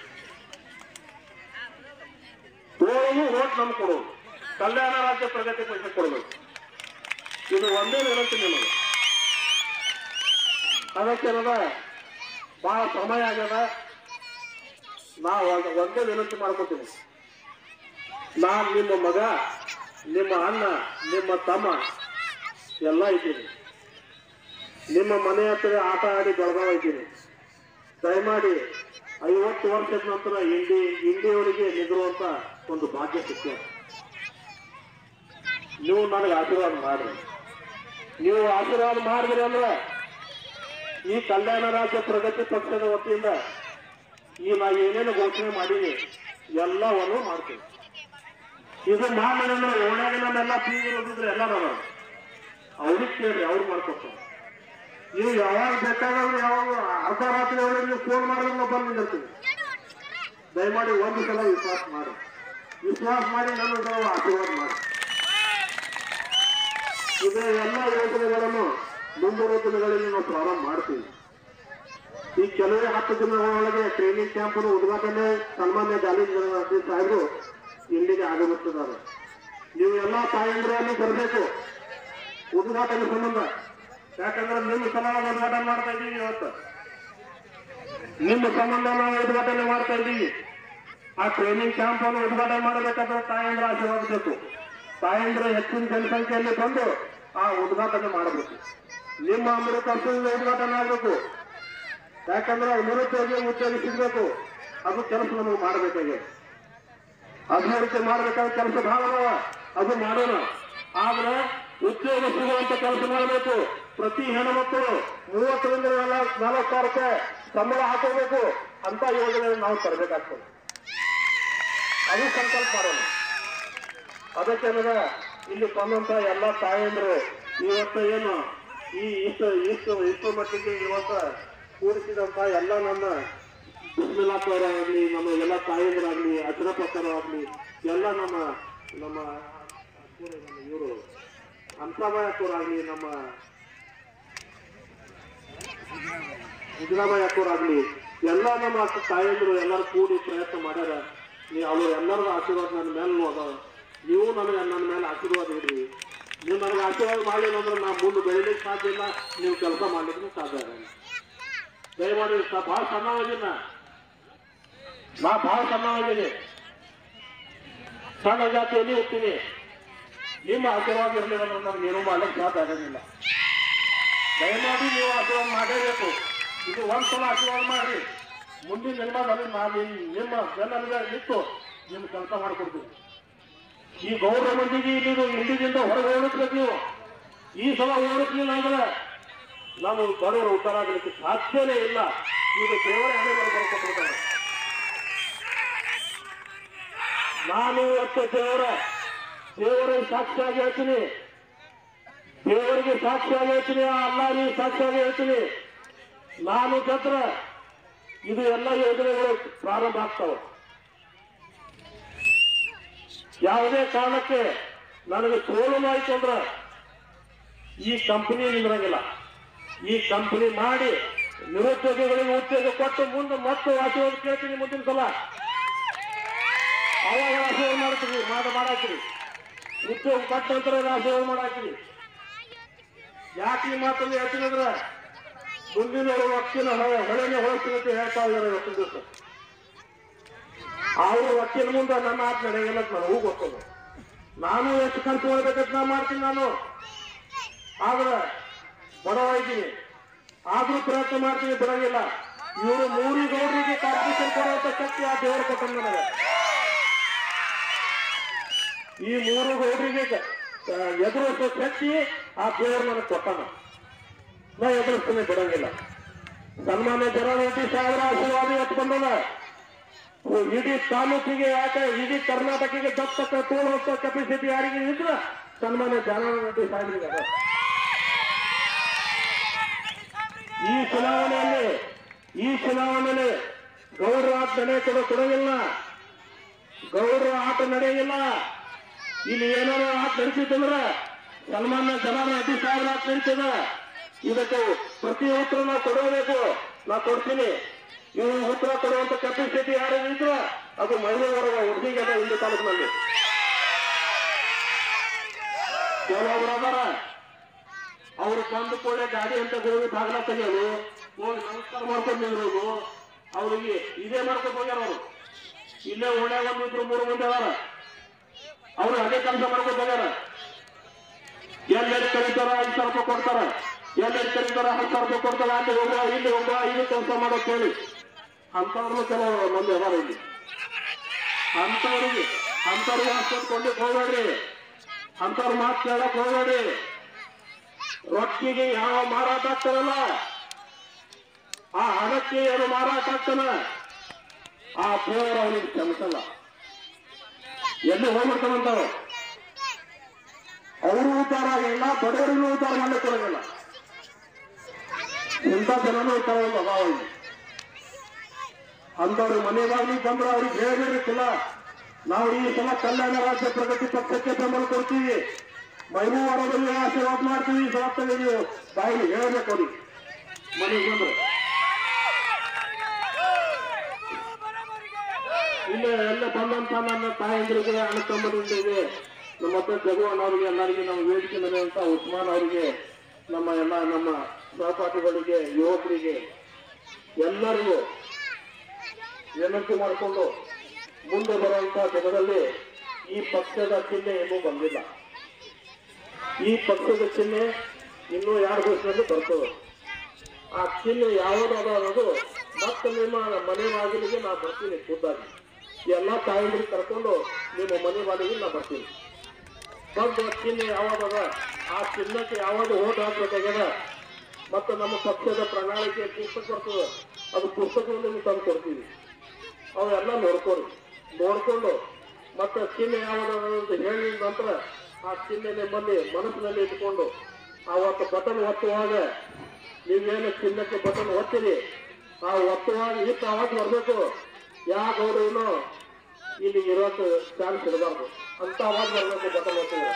ತೋರು ಓಟ್ ನಮ್ಗೆ ಕೊಡೋದು ಕಲ್ಯಾಣ ರಾಜ್ಯ ಪ್ರಗತಿ ಪಕ್ಷ ಕೊಡಬೇಕು ಇದು ಒಂದೇ ವಿನಂತಿ ನಿಮಗೆ ಅದಕ್ಕೇನದ ಭಾಳ ಸಮಯ ಆಗ್ಯದ ನಾ ಒಂದ್- ಒಂದೇ ವಿನಂತಿ ಮಾಡ್ಕೊತೀನಿ ನಾನ್ ನಿಮ್ಮ ಮಗ ನಿಮ್ಮ ಅಣ್ಣ ನಿಮ್ಮ ತಮ್ಮ ಎಲ್ಲ ಇದ್ದೀನಿ ನಿಮ್ಮ ಮನೆ ಹತ್ತಿರ ಆಟ ಆಡಿ ಬೆಳಗಾವ ಇದ್ದೀನಿ ದಯಮಾಡಿ ಐವತ್ತು ವರ್ಷದ ನಂತರ ಇಂಡಿ ಇಂಡಿಯವರಿಗೆ ನಿಲ್ಲುವಂತ ಒಂದು ಭಾಗ್ಯ ಸಿಕ್ಕಿದೆ ನೀವು ನನಗೆ ಆಶೀರ್ವಾದ ಮಾಡ್ರಿ ನೀವು ಆಶೀರ್ವಾದ ಮಾಡಿದ್ರಿ ಅಂದ್ರೆ ಈ ಕಲ್ಯಾಣ ರಾಜ್ಯ ಪ್ರಗತಿ ಪಕ್ಷದ ವತಿಯಿಂದ ಈ ನಾ ಏನೇನು ಘೋಷಣೆ ಮಾಡೀನಿ ಎಲ್ಲವನ್ನು ಮಾಡ್ತೀನಿ ಇದು ಮಾಡಿ ಅಂದ್ರೆ ಓಣ್ಯಾಗ ನಮ್ಮೆಲ್ಲ ಪೀಗಿ ಓದಿದ್ರೆ ಎಲ್ಲ ನಾವು ಅವ್ರಿಗೆ ಕೇಳ್ರಿ ಅವ್ರು ಮಾಡ್ಕೊಡ್ತಾರೆ ನೀವು ಯಾವಾಗ ಬೇಕಾದ್ರೆ ಯಾವಾಗ ಅರ್ಧ ರಾತ್ರಿ ಒಳಗೆ ನೀವು ಫೋನ್ ಮಾಡಿದ್ರೆ ನಾವು ಬಂದು ನಿಂದಿರ್ತೀವಿ ದಯಮಾಡಿ ಒಂದು ಸಲ ವಿಶ್ವಾಸ ಮಾಡಿ ವಿಶ್ವಾಸ ಮಾಡಿ ನನ್ನ ಆಶೀರ್ವಾದ ಮಾಡಿ ಇದೇ ಎಲ್ಲ ಯೋಜನೆಗಳನ್ನು ಮುಂಬರುವ ದಿನಗಳಲ್ಲಿ ನಾವು ಪ್ರಾರಂಭ ಮಾಡ್ತೀವಿ ಈ ಕೆಲವೇ ಹತ್ತು ದಿನಗಳೊಳಗೆ ಟ್ರೈನಿಂಗ್ ಕ್ಯಾಂಪ್ ಉದ್ಘಾಟನೆ ಸನ್ಮಾನ್ಯ ಜಾಲಿ ಸಾಹೇಬರು ಇಲ್ಲಿಗೆ ಆಗಮಿಸಿದ್ದಾರೆ ನೀವು ಎಲ್ಲ ತಾಯಂದ್ರಲ್ಲಿ ಬರಬೇಕು ಉದ್ಘಾಟನೆ ಸಂಬಂಧ ಯಾಕಂದ್ರೆ ನಿಮ್ಮ ಸಮಾನ ಉದ್ಘಾಟನೆ ಮಾಡ್ತಾ ಇದ್ದೀವಿ ಇವತ್ತು ನಿಮ್ಮ ಸಂಬಂಧ ನಾವು ಉದ್ಘಾಟನೆ ಮಾಡ್ತಾ ಇದ್ದೀವಿ ಆ ಟ್ರೈನಿಂಗ್ ಕ್ಯಾಂಪ್ ಅನ್ನು ಉದ್ಘಾಟನೆ ಮಾಡಬೇಕಾದ್ರೆ ತಾಯಂದ್ರ ಆಶೀರ್ವಾದ ಬೇಕು ತಾಯಂದ್ರ ಹೆಚ್ಚಿನ ಜನಸಂಖ್ಯೆಯಲ್ಲಿ ಬಂದು ಆ ಉದ್ಘಾಟನೆ ಮಾಡಬೇಕು ನಿಮ್ಮ ಅಮೃತ ಹಸ್ತದಿಂದ ಉದ್ಘಾಟನೆ ಆಗಬೇಕು ಯಾಕಂದ್ರೆ ನಿರುದ್ಯೋಗಿ ಉದ್ಯೋಗ ಸಿಗಬೇಕು ಅದು ಕೆಲಸ ನಮಗೆ ಮಾಡಬೇಕಾಗಿದೆ ಅಭಿವೃದ್ಧಿ ಮಾಡಬೇಕಾದ ಕೆಲಸ ಬಹಳ ಅದಾವ ಅದು ಮಾಡೋಣ ಆದ್ರೆ ಉದ್ಯೋಗ ಸಿಗುವಂತ ಕೆಲಸ ಮಾಡಬೇಕು ಪ್ರತಿ ಹೆಣ್ಮಕ್ಳು ಮೂವತ್ತರಿಂದ ನಲವತ್ತು ನಲವತ್ತು ಸಾವಿರ ರೂಪಾಯಿ ಸಂಬಳ ಹಾಕೋಬೇಕು ಅಂತ ಯೋಜನೆ ನಾವು ತರಬೇಕಾಗ್ತದೆ ಅದು ಸಂಕಲ್ಪ ಮಾಡೋಣ ಅದಕ್ಕೆ ನನಗ ಇಲ್ಲಿ ಬಂದಂತ ಎಲ್ಲ ತಾಯಂದ್ರು ಇವತ್ತು ಏನು ಈ ಇಷ್ಟು ಇಷ್ಟು ಇಷ್ಟು ಮಟ್ಟಿಗೆ ಇವತ್ತ ಕೂಡಿಸಿದಂತ ಎಲ್ಲ ನನ್ನ ಬಿಸ್ಮಿಲಾಪುರಾಗ್ಲಿ ನಮ್ಮ ಎಲ್ಲ ತಾಯಂದ್ರಾಗ್ಲಿ ಅಜ್ರಪಕ್ಕರಾಗ್ಲಿ ಎಲ್ಲ ನಮ್ಮ ನಮ್ಮ ಇವರು ಹಂಸಾಬಾಯಕ್ಕೂರಾಗ್ಲಿ ನಮ್ಮ ಸಿದ್ದರಾಮಯ್ಯಕ್ಕೂರಾಗ್ಲಿ ಎಲ್ಲ ನಮ್ಮ ಅಕ್ಕ ತಾಯಂದ್ರು ಎಲ್ಲರೂ ಕೂಡಿ ಪ್ರಯತ್ನ ಮಾಡ್ಯಾರ ನೀವು ಅವರು ಎಲ್ಲರದ ಆಶೀರ್ವಾದ ನನ್ನ ಮೇಲೆ ಅದಾವ ನೀವು ನನಗೆ ನನ್ನ ಮೇಲೆ ಆಶೀರ್ವಾದ ಇಡ್ರಿ ನೀವು ನನಗೆ ಆಶೀರ್ವಾದ ಮಾಡಲಿಲ್ಲ ಅಂದ್ರೆ ನಾ ಮುಂದೆ ಬೆಳಿಲಿಕ್ಕೆ ಸಾಧ್ಯ ಇಲ್ಲ ನೀವು ಕೆಲಸ ಮಾಡ್ಲಿಕ್ಕೆ ಸಾಧ್ಯ ಆಗಲ್ಲ ದಯಮಾಡಿ ಸ- ಭಾಳ ಸಣ್ಣವಾಗಿನ ನಾ ಭಾಳ ಸಣ್ಣವಾಗಿದ್ದೀನಿ ಸಣ್ಣ ಜಾತಿಯಲ್ಲಿ ಹೋಗ್ತೀನಿ ನಿಮ್ಮ ಆಶೀರ್ವಾದ ಇರಲಿಲ್ಲ ಅಂದ್ರೆ ನಮ್ಗೆ ಏನೂ ಮಾಡ್ಲಿಕ್ಕೆ ಸಾಧ್ಯ ಆಗೋದಿಲ್ಲ ದಯಮಾಡಿ ನೀವು ಆಶೀರ್ವಾದ ಮಾಡಲೇಬೇಕು ಇದು ಒಂದ್ ಸಲ ಆಶೀರ್ವಾದ ಮಾಡ್ರಿ ಮುಂದಿನ ಜನ್ಮದಲ್ಲಿ ನಾನು ನಿಮ್ಮ ಬೆನ್ನ ನಿಂತು ನಿಮ್ಮ ಕೆಲಸ ಮಾಡಿಕೊಡ್ತೀನಿ ಈ ಗೌರವ ಮಂದಿಗೆ ಇಲ್ಲಿ ಇಂಡಿದಿಂದ ಹೊರಗೆ ಓಡಿಸ್ಬೇಕು ನೀವು ಈ ಸಲ ಓಡಿಸ್ಲಿಲ್ಲ ಅಂದ್ರೆ ನಾವು ಬಡವರು ಉತ್ತರ ಆಗಲಿಕ್ಕೆ ಸಾಧ್ಯನೇ ಇಲ್ಲ ಈಗ ದೇವರ ಹಣೆಗಳು ಬರ್ಕೊಟ್ಟಿರ್ತಾರೆ ನಾನು ಇವತ್ತು ದೇವರ ದೇವರ ಸಾಕ್ಷಿಯಾಗಿ ಹೇಳ್ತೀನಿ ದೇವರಿಗೆ ಸಾಕ್ಷಿಯಾಗಿ ಹೇಳ್ತೀನಿ ಆ ಅಲ್ಲಾರಿಗೆ ಸಾಕ್ಷಿಯಾಗಿ ಹೇಳ್ತೀನಿ ನಾನು ಗೆದ್ರ ಇದು ಎಲ್ಲ ಯೋಜನೆಗಳು ಪ್ರಾರಂಭ ಆಗ್ತಾವೆ ಯಾವುದೇ ಕಾರಣಕ್ಕೆ ನನಗೆ ಸೋಲು ಆಯ್ತು ಅಂದ್ರೆ ಈ ಕಂಪನಿ ನಿಂದ್ರಂಗಿಲ್ಲ ಈ ಕಂಪನಿ ಮಾಡಿ ನಿರುದ್ಯೋಗಿಗಳಿಗೆ ಉದ್ಯೋಗ ಕೊಟ್ಟು ಮುಂದೆ ಮತ್ತೆ ಆಶೀರ್ವಾದ ಕೇಳ್ತೀನಿ ಮುಂದಿನ ಸಲ ಅವಾಗ ಆಶೀರ್ವಾದ ಮಾಡ್ತೀವಿ ಮಾಡ ಮಾಡಾಕ್ರಿ ಉದ್ಯೋಗ ಕೊಟ್ಟ ನಂತರ ಆಶೀರ್ವಾದ ಮಾಡಾಕ್ರಿ ಯಾಕೆ ಈ ಮಾತನ್ನು ಹೇಳ್ತೀನಿ ಅಂದ್ರೆ ಮುಂದಿನ ವಕೀಲ ಹೊಳೆನೆ ಹೊಳಿಸ್ತೀನಿ ಹೇಳ್ತಾ ಇದ್ದಾರೆ ಇವತ್ತಿನ ದಿವಸ ಅವ್ರ ವಕೀಲ ಮುಂದೆ ನನ್ನ ಆತ್ ನಡೆಯಲ್ಲ ಅಂತ ನನಗೂ ಗೊತ್ತದ ನಾನು ಎಷ್ಟು ಖರ್ಚು ಮಾಡ್ಬೇಕಂತ ನಾ ಮಾಡ್ತೀನಿ ನಾನು ಆದ್ರೆ ಬಡವ ಇದ್ದೀನಿ ಆದ್ರೂ ಪ್ರಯತ್ನ ಮಾಡ್ತೀನಿ ಬಿಡಂಗಿಲ್ಲ ಇವರು ಮೂರು ಗೌಡರಿಗೆ ಕಾಂಪಿಟೇಷನ್ ಕೊಡುವಂತ ಶಕ್ತಿ ಆ ದೇವರು ಕೊಟ್ಟ ನನಗೆ ಈ ಮೂರು ಗೌಡರಿಗೆ ಎದುರಿಸೋ ಶಕ್ತಿ ಆ ದೇವರು ನನಗೆ ಕೊಟ್ಟನ ನಾ ಎದುರಿಸ್ತೀನಿ ಬಿಡಂಗಿಲ್ಲ ಸನ್ಮಾನ್ಯ ಜನರೆಡ್ಡಿ ಸಾವಿರ ಆಶೀರ್ವಾದ ಇವತ್ತು ಬಂದದ ಇಡೀ ತಾಲೂಕಿಗೆ ಯಾಕೆ ಇಡೀ ಕರ್ನಾಟಕಕ್ಕೆ ದತ್ತ ತೋರುವಂತ ಕೆಪಾಸಿಟಿ ಯಾರಿಗೆ ಇದ್ರ ಸನ್ಮಾನ್ಯ ಜನರೆಡ್ಡಿ ಸಾಹೇಬರಿಗೆ ಅದ ಈ ಚುನಾವಣೆಯಲ್ಲಿ ಈ ಚುನಾವಣೆಯಲ್ಲಿ ಗೌರವ ಆಟ ನಡೆ ಕೊಡ ಕೊಡೋದಿಲ್ಲ ಗೌರವ ಆಟ ನಡೆಯಿಲ್ಲ ಇಲ್ಲಿ ಏನಾರ ಆಟ ನಡೀತಿತ್ತಂದ್ರ ಸನ್ಮಾನ್ಯ ಜನಾರ್ದನ್ ಸಾವಿರ ಆಟ ನಡೀತದ ಇದಕ್ಕೆ ಪ್ರತಿ ಉತ್ತರ ನಾವು ಕೊಡಬೇಕು ನಾ ಕೊಡ್ತೀನಿ ಇವು ಉತ್ತರ ಕೊಡುವಂತ ಕೆಪಾಸಿಟಿ ಯಾರು ಇದ್ರ ಅದು ಮಹಿಳೆಯರ ಹುಡುಗಿಗೆ ಅದ ಹಿಂದೂ ತಾಲೂಕಿನಲ್ಲಿ ಕೆಲವೊಬ್ರು ಅದಾರ ಅವ್ರು ಬಂದು ಕೂಡಲೇ ಗಾಡಿ ಅಂತ ಹೋಗಿ ಬಾಗಿಲ ತೆಗೆಯೋದು ಹೋಗಿ ನಮಸ್ಕಾರ ಮಾಡ್ಕೊಂಡು ನಿಲ್ಲೋದು ಅವ್ರಿಗೆ ಇದೇ ಮಾಡ್ಕೊಂಡು ಹೋಗ್ಯಾರ ಅವರು ಇಲ್ಲೇ ಓಣ್ಯಾಗ ಒಂದು ಇಬ್ರು ಮೂರು ಮಂದಿ ಅದಾರ ಅವ್ರು ಅದೇ ಕೆಲಸ ಮಾಡ್ಕೊಂಡು ಹೋಗ್ಯಾರ ಎಲ್ಲೆಲ್ಲಿ ಕರೀತಾರ ಐದು ಸಾವಿರ ರೂಪಾಯಿ ಕೊಡ್ತಾರ ಎಲ್ಲೆಲ್ಲಿ ಕರೀತಾರ ಹತ್ತು ಸಾವಿರ ರೂಪಾಯಿ ಕೊಡ್ತಾರ ಅಲ್ಲಿ ಹೋಗುವ ಇಲ್ಲಿ ಹೋಗುವ ಇಲ್ಲಿ ಕೆಲಸ ಮಾಡೋಕ್ ಹೇಳಿ ಅಂತವ್ರು ಕೆಲವು ಮಂದಿ ಅದಾರ ಇಲ್ಲಿ ಅಂತವ್ರಿಗೆ ಅಂತವ್ರಿಗೆ ಅಷ್ಟೊಂದು ಕೊಂಡಕ್ಕೆ ಹೋಗ್ಬೇಡ್ರಿ ಅಂತವ್ರ ಮಾತು ಕೇಳಕ್ ಹೋಗ್ಬೇಡ್ರಿ ರೊಟ್ಟಿಗೆ ಯಾವ ಮಾರಾಟ ಆಗ್ತಾರಲ್ಲ ಆ ಹಣಕ್ಕೆ ಏನು ಮಾರಾಟ ಆಗ್ತಾನ ಆ ದೇವರ ಅವನಿಗೆ ಕ್ಷಮಿಸಲ್ಲ ಎಲ್ಲಿ ಹೋಗ್ಬಿಡ್ತಾನಂತಾವ ಅವರು ಉದ್ಧಾರ ಆಗಿಲ್ಲ ಬಡವರಿಗೂ ಉದ್ಧಾರ ಮಾಡ್ಲಿಕ್ಕೆ ಕೊಡೋದಿಲ್ಲ ಇಂಥ ಜನನೂ ಉದ್ಧಾರ ಇಲ್ಲ ಅದಾವ ಇಲ್ಲಿ ಅಂದವ್ರು ಮನೆಗಾಗಿ ಬಂದ್ರೆ ಅವ್ರಿಗೆ ಹೇಳಿರ್ಲಿಕ್ಕಿಲ್ಲ ನಾವು ಈ ಸಲ ಕಲ್ಯಾಣ ರಾಜ್ಯ ಪ್ರಗತಿ ಪಕ್ಷಕ್ಕೆ ಬೆಂಬಲ ಕೊಡ್ತೀವಿ ಮೈಮೂವರದಲ್ಲಿ ಆಶೀರ್ವಾದ ಮಾಡ್ತೀವಿ ಈ ಸಲ ತಲೆ ನೀವು ಬಾಯಿಗೆ ಹೇಳಬೇಕು ಅವ್ರಿಗೆ ಮನೆಗೆ ಬಂದ್ರೆ ಇಲ್ಲಿ ಎಲ್ಲ ಬಂದಂತ ನನ್ನ ತಾಯಂದ್ರಿಗೆ ಅಣ್ಣ ತಮ್ಮಂದಿರಿಗೆ ನಮ್ಮ ಹತ್ರ ಜಗು ಅಣ್ಣವರಿಗೆ ಎಲ್ಲರಿಗೆ ನಮ್ಮ ವೇದಿಕೆ ಮೇಲೆ ಅಂತ ಉಸ್ಮಾನ್ ಅವರಿಗೆ ನಮ್ಮ ಎಲ್ಲ ನಮ್ಮ ಸಹಪಾಠಿಗಳಿಗೆ ಯುವಕರಿಗೆ ಎಲ್ಲರಿಗೂ ವಿನಂತಿ ಮಾಡಿಕೊಂಡು ಮುಂದೆ ಬರುವಂತಹ ದಿನದಲ್ಲಿ ಈ ಪಕ್ಷದ ಚಿಹ್ನೆ ಇನ್ನೂ ಬಂದಿಲ್ಲ ಈ ಪಕ್ಷದ ಚಿಹ್ನೆ ಇನ್ನೂ ಯಾರ ಘೋಷಣೆಯಲ್ಲಿ ಬರ್ತದೆ ಆ ಚಿಹ್ನೆ ಯಾವುದಾದ ಅನ್ನೋದು ಮತ್ತೆ ನಿಮ್ಮ ಮನೆ ಬಾಗಿಲಿಗೆ ನಾ ಬರ್ತೀನಿ ಖುದ್ದಾಗಿ ಎಲ್ಲ ತಾಯಂದ್ರಿಗೆ ಕರ್ಕೊಂಡು ನಿಮ್ಮ ಮನೆ ಬಾಗಿಲಿಗೆ ನಾ ಬರ್ತೀನಿ ಬಂದು ಚಿಹ್ನೆ ಯಾವ್ದದ ಆ ಚಿಹ್ನಕ್ಕೆ ಯಾವಾಗ ಓಟ್ ಹಾಕ್ಬೇಕಾಗ್ಯದ ಮತ್ತೆ ನಮ್ಮ ಪಕ್ಷದ ಪ್ರಣಾಳಿಕೆ ಪುಸ್ತಕ ಬರ್ತದೆ ಅದು ಪುಸ್ತಕವನ್ನು ನಿಮ್ಗೆ ತಂದು ಕೊಡ್ತೀವಿ ಅವೆಲ್ಲ ನೋಡ್ಕೊರಿ ನೋಡ್ಕೊಂಡು ಮತ್ತೆ ಚಿಹ್ನೆ ಯಾವ್ದು ಅಂತ ಹೇಳಿದ ನಂತರ ಆ ಚಿಹ್ನೆ ನಿಮ್ಮಲ್ಲಿ ಮನಸ್ಸಿನಲ್ಲಿ ಇಟ್ಕೊಂಡು ಆವತ್ತು ಬಟನ್ ಒತ್ತುವಾಗ ನೀವೇನು ಚಿಹ್ನಕ್ಕೆ ಬಟನ್ ಒತ್ತಿರಿ ಆ ಒತ್ತುವಾಗ ಇಟ್ಟು ಆವಾಜ್ ಬರಬೇಕು ಯಾವ ಗೌರವನು ಇಲ್ಲಿ ಇರೋಕೆ ಚಾನ್ಸ್ ಇರಬಾರ್ದು ಅಂತ ಆವಾಜ್ ಬರಬೇಕು ಬಟನ್ ಒತ್ತಿದ್ರೆ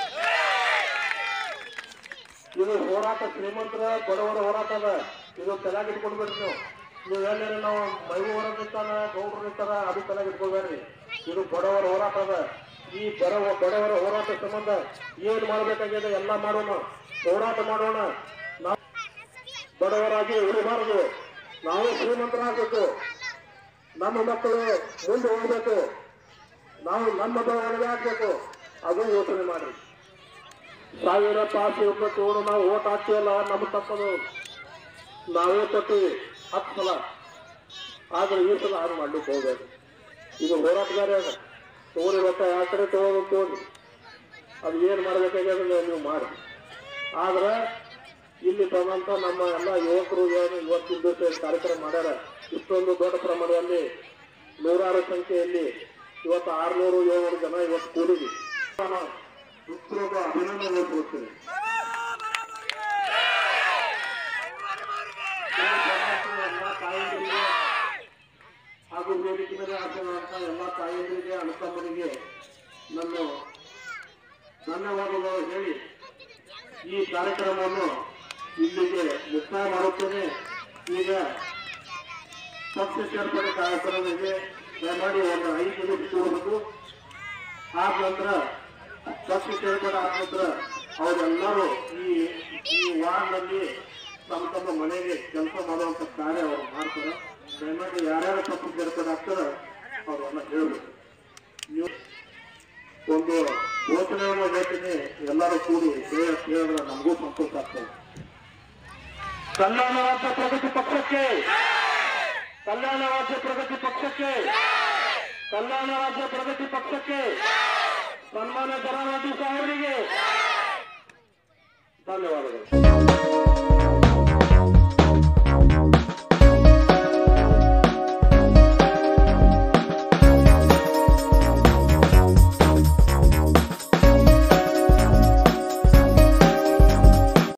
ಇದು ಹೋರಾಟ ಶ್ರೀಮಂತರ ಬಡವರ ಹೋರಾಟ ಅದ ಇದು ತಲೆಗೆ ಇಟ್ಕೊಂಡ್ಬೇಡ್ರಿ ನೀವು ನೀವು ಎಲ್ಲಾರ ನಾವು ಮೈಗೂರ ನಿಂತಾನ ಗೌಡ್ರು ನಿಂತಾರ ಅದು ತಲೆಗೆ ಇಟ್ಕೊಬೇಡ್ರಿ ಇದು ಬಡವರ ಹೋರಾಟ ಅದ ಈ ಬಡವ ಬಡವರ ಹೋರಾಟ ಸಂಬಂಧ ಏನ್ ಮಾಡ್ಬೇಕಾಗಿದೆ ಎಲ್ಲ ಮಾಡೋಣ ಹೋರಾಟ ಮಾಡೋಣ ನಾವು ಬಡವರಾಗಿ ಉಳಿಬಾರದು ನಾವು ಶ್ರೀಮಂತರಾಗಬೇಕು ನಮ್ಮ ಮಕ್ಕಳು ಮುಂದೆ ಹೋಗ್ಬೇಕು ನಾವು ನಮ್ಮ ಬೆಳವಣಿಗೆ ಆಗ್ಬೇಕು ಅದು ಯೋಚನೆ ಮಾಡಿ ಸಾವಿರ ಪಾಸ್ ರೂಪಾಯಿ ತಗೊಂಡು ನಾವು ಓಟ್ ಹಾಕ್ತೀವಲ್ಲ ನಮ್ಮ ತಪ್ಪದು ನಾವೇ ತಟ್ಟಿವಿ ಹತ್ತು ಸಲ ಆದ್ರೆ ಈ ಸಲ ಹಾಗೆ ಮಾಡ್ಲಿಕ್ಕೆ ಹೋಗ್ಬೇಕು ಇದು ಹೋರಾಟಗಾರ ಅದ ತಗೋರಿ ರೊಕ್ಕ ಯಾವ ಕಡೆ ತಗೋಬೇಕು ತಗೋರಿ ಅದು ಏನು ಮಾಡ್ಬೇಕಾಗ್ಯದ ನೀವು- ನೀವು ಮಾಡಿ ಆದ್ರೆ ಇಲ್ಲಿ ಬಂದಂತ ನಮ್ಮ ಎಲ್ಲ ಯುವಕರು ಏನು ಇವತ್ತಿನ ದಿವಸ ಏನ್ ಕಾರ್ಯಕ್ರಮ ಮಾಡ್ಯಾರ ಇಷ್ಟೊಂದು ದೊಡ್ಡ ಪ್ರಮಾಣದಲ್ಲಿ ನೂರಾರು ಸಂಖ್ಯೆಯಲ್ಲಿ ಇವತ್ತು ಆರ್ನೂರು ಏಳ್ನೂರು ಜನ ಇವತ್ತು ಕೂಡಿದ್ವಿ ನಾನು ಹೃತ್ಪೂರ್ವಕ ಅಭಿನಂದನೆ ಕೊಡ್ತೀನಿ ಎಲ್ಲ ತಾಯಂದಿರಿಗೆ ಹಾಗೂ ವೇದಿಕೆ ಮೇಲೆ ಹಾಕಿರುವಂತ ಎಲ್ಲ ತಾಯಂದಿರಿಗೆ ಅನುಕಂಪನಿಗೆ ನನ್ನ ಧನ್ಯವಾದಗಳು ಹೇಳಿ ಈ ಕಾರ್ಯಕ್ರಮವನ್ನು ಇಲ್ಲಿಗೆ ಮುಕ್ತಾಯ ಮಾಡುತ್ತೇನೆ ಈಗ ಪಕ್ಷ ಸೇರ್ಪಡೆ ಕಾರ್ಯಕ್ರಮಕ್ಕೆ ದಯಮಾಡಿ ಒಂದು ಐದು ನಿಮಿಷ ಕೂಡಬೇಕು ಆದ ನಂತರ ಪಕ್ಷ ಸೇರ್ಪಡೆ ಆದ ನಂತರ ಅವರೆಲ್ಲರೂ ಈ ಈ ವಾರ್ಡ್ನಲ್ಲಿ ತಮ್ಮ ತಮ್ಮ ಮನೆಗೆ ಕೆಲಸ ಮಾಡುವಂತ ಕಾರ್ಯ ಅವರು ಮಾಡ್ತಾರೆ ದಯಮಾಡಿ ಯಾರ್ಯಾರು ಪಕ್ಷ ಸೇರ್ಪಡೆ ಆಗ್ತಾರ ಅವರೆಲ್ಲ ಹೇಳ್ಬೇಕು ನೀವು ಒಂದು ಯೋಚನೆಯನ್ನು ಹೇಳ್ತೀನಿ ಎಲ್ಲರೂ ಕೂಡಿ ಕೇಳ ಕೇಳಿದ್ರೆ ನಮಗೂ ಸಂತೋಷ ಆಗ್ತದೆ ಕಲ್ಯಾಣ ರಾಜ್ಯ ಪ್ರಗತಿ ಪಕ್ಷಕ್ಕೆ ಕಲ್ಯಾಣ ರಾಜ್ಯ ಪ್ರಗತಿ ಪಕ್ಷಕ್ಕೆ ಕಲ್ಯಾಣ ರಾಜ್ಯ ಪ್ರಗತಿ ಪಕ್ಷಕ್ಕೆ ಸನ್ಮಾನ್ಯ ಜನಾರ್ದನ್ ಸಾಹೇಬರಿಗೆ ಧನ್ಯವಾದಗಳು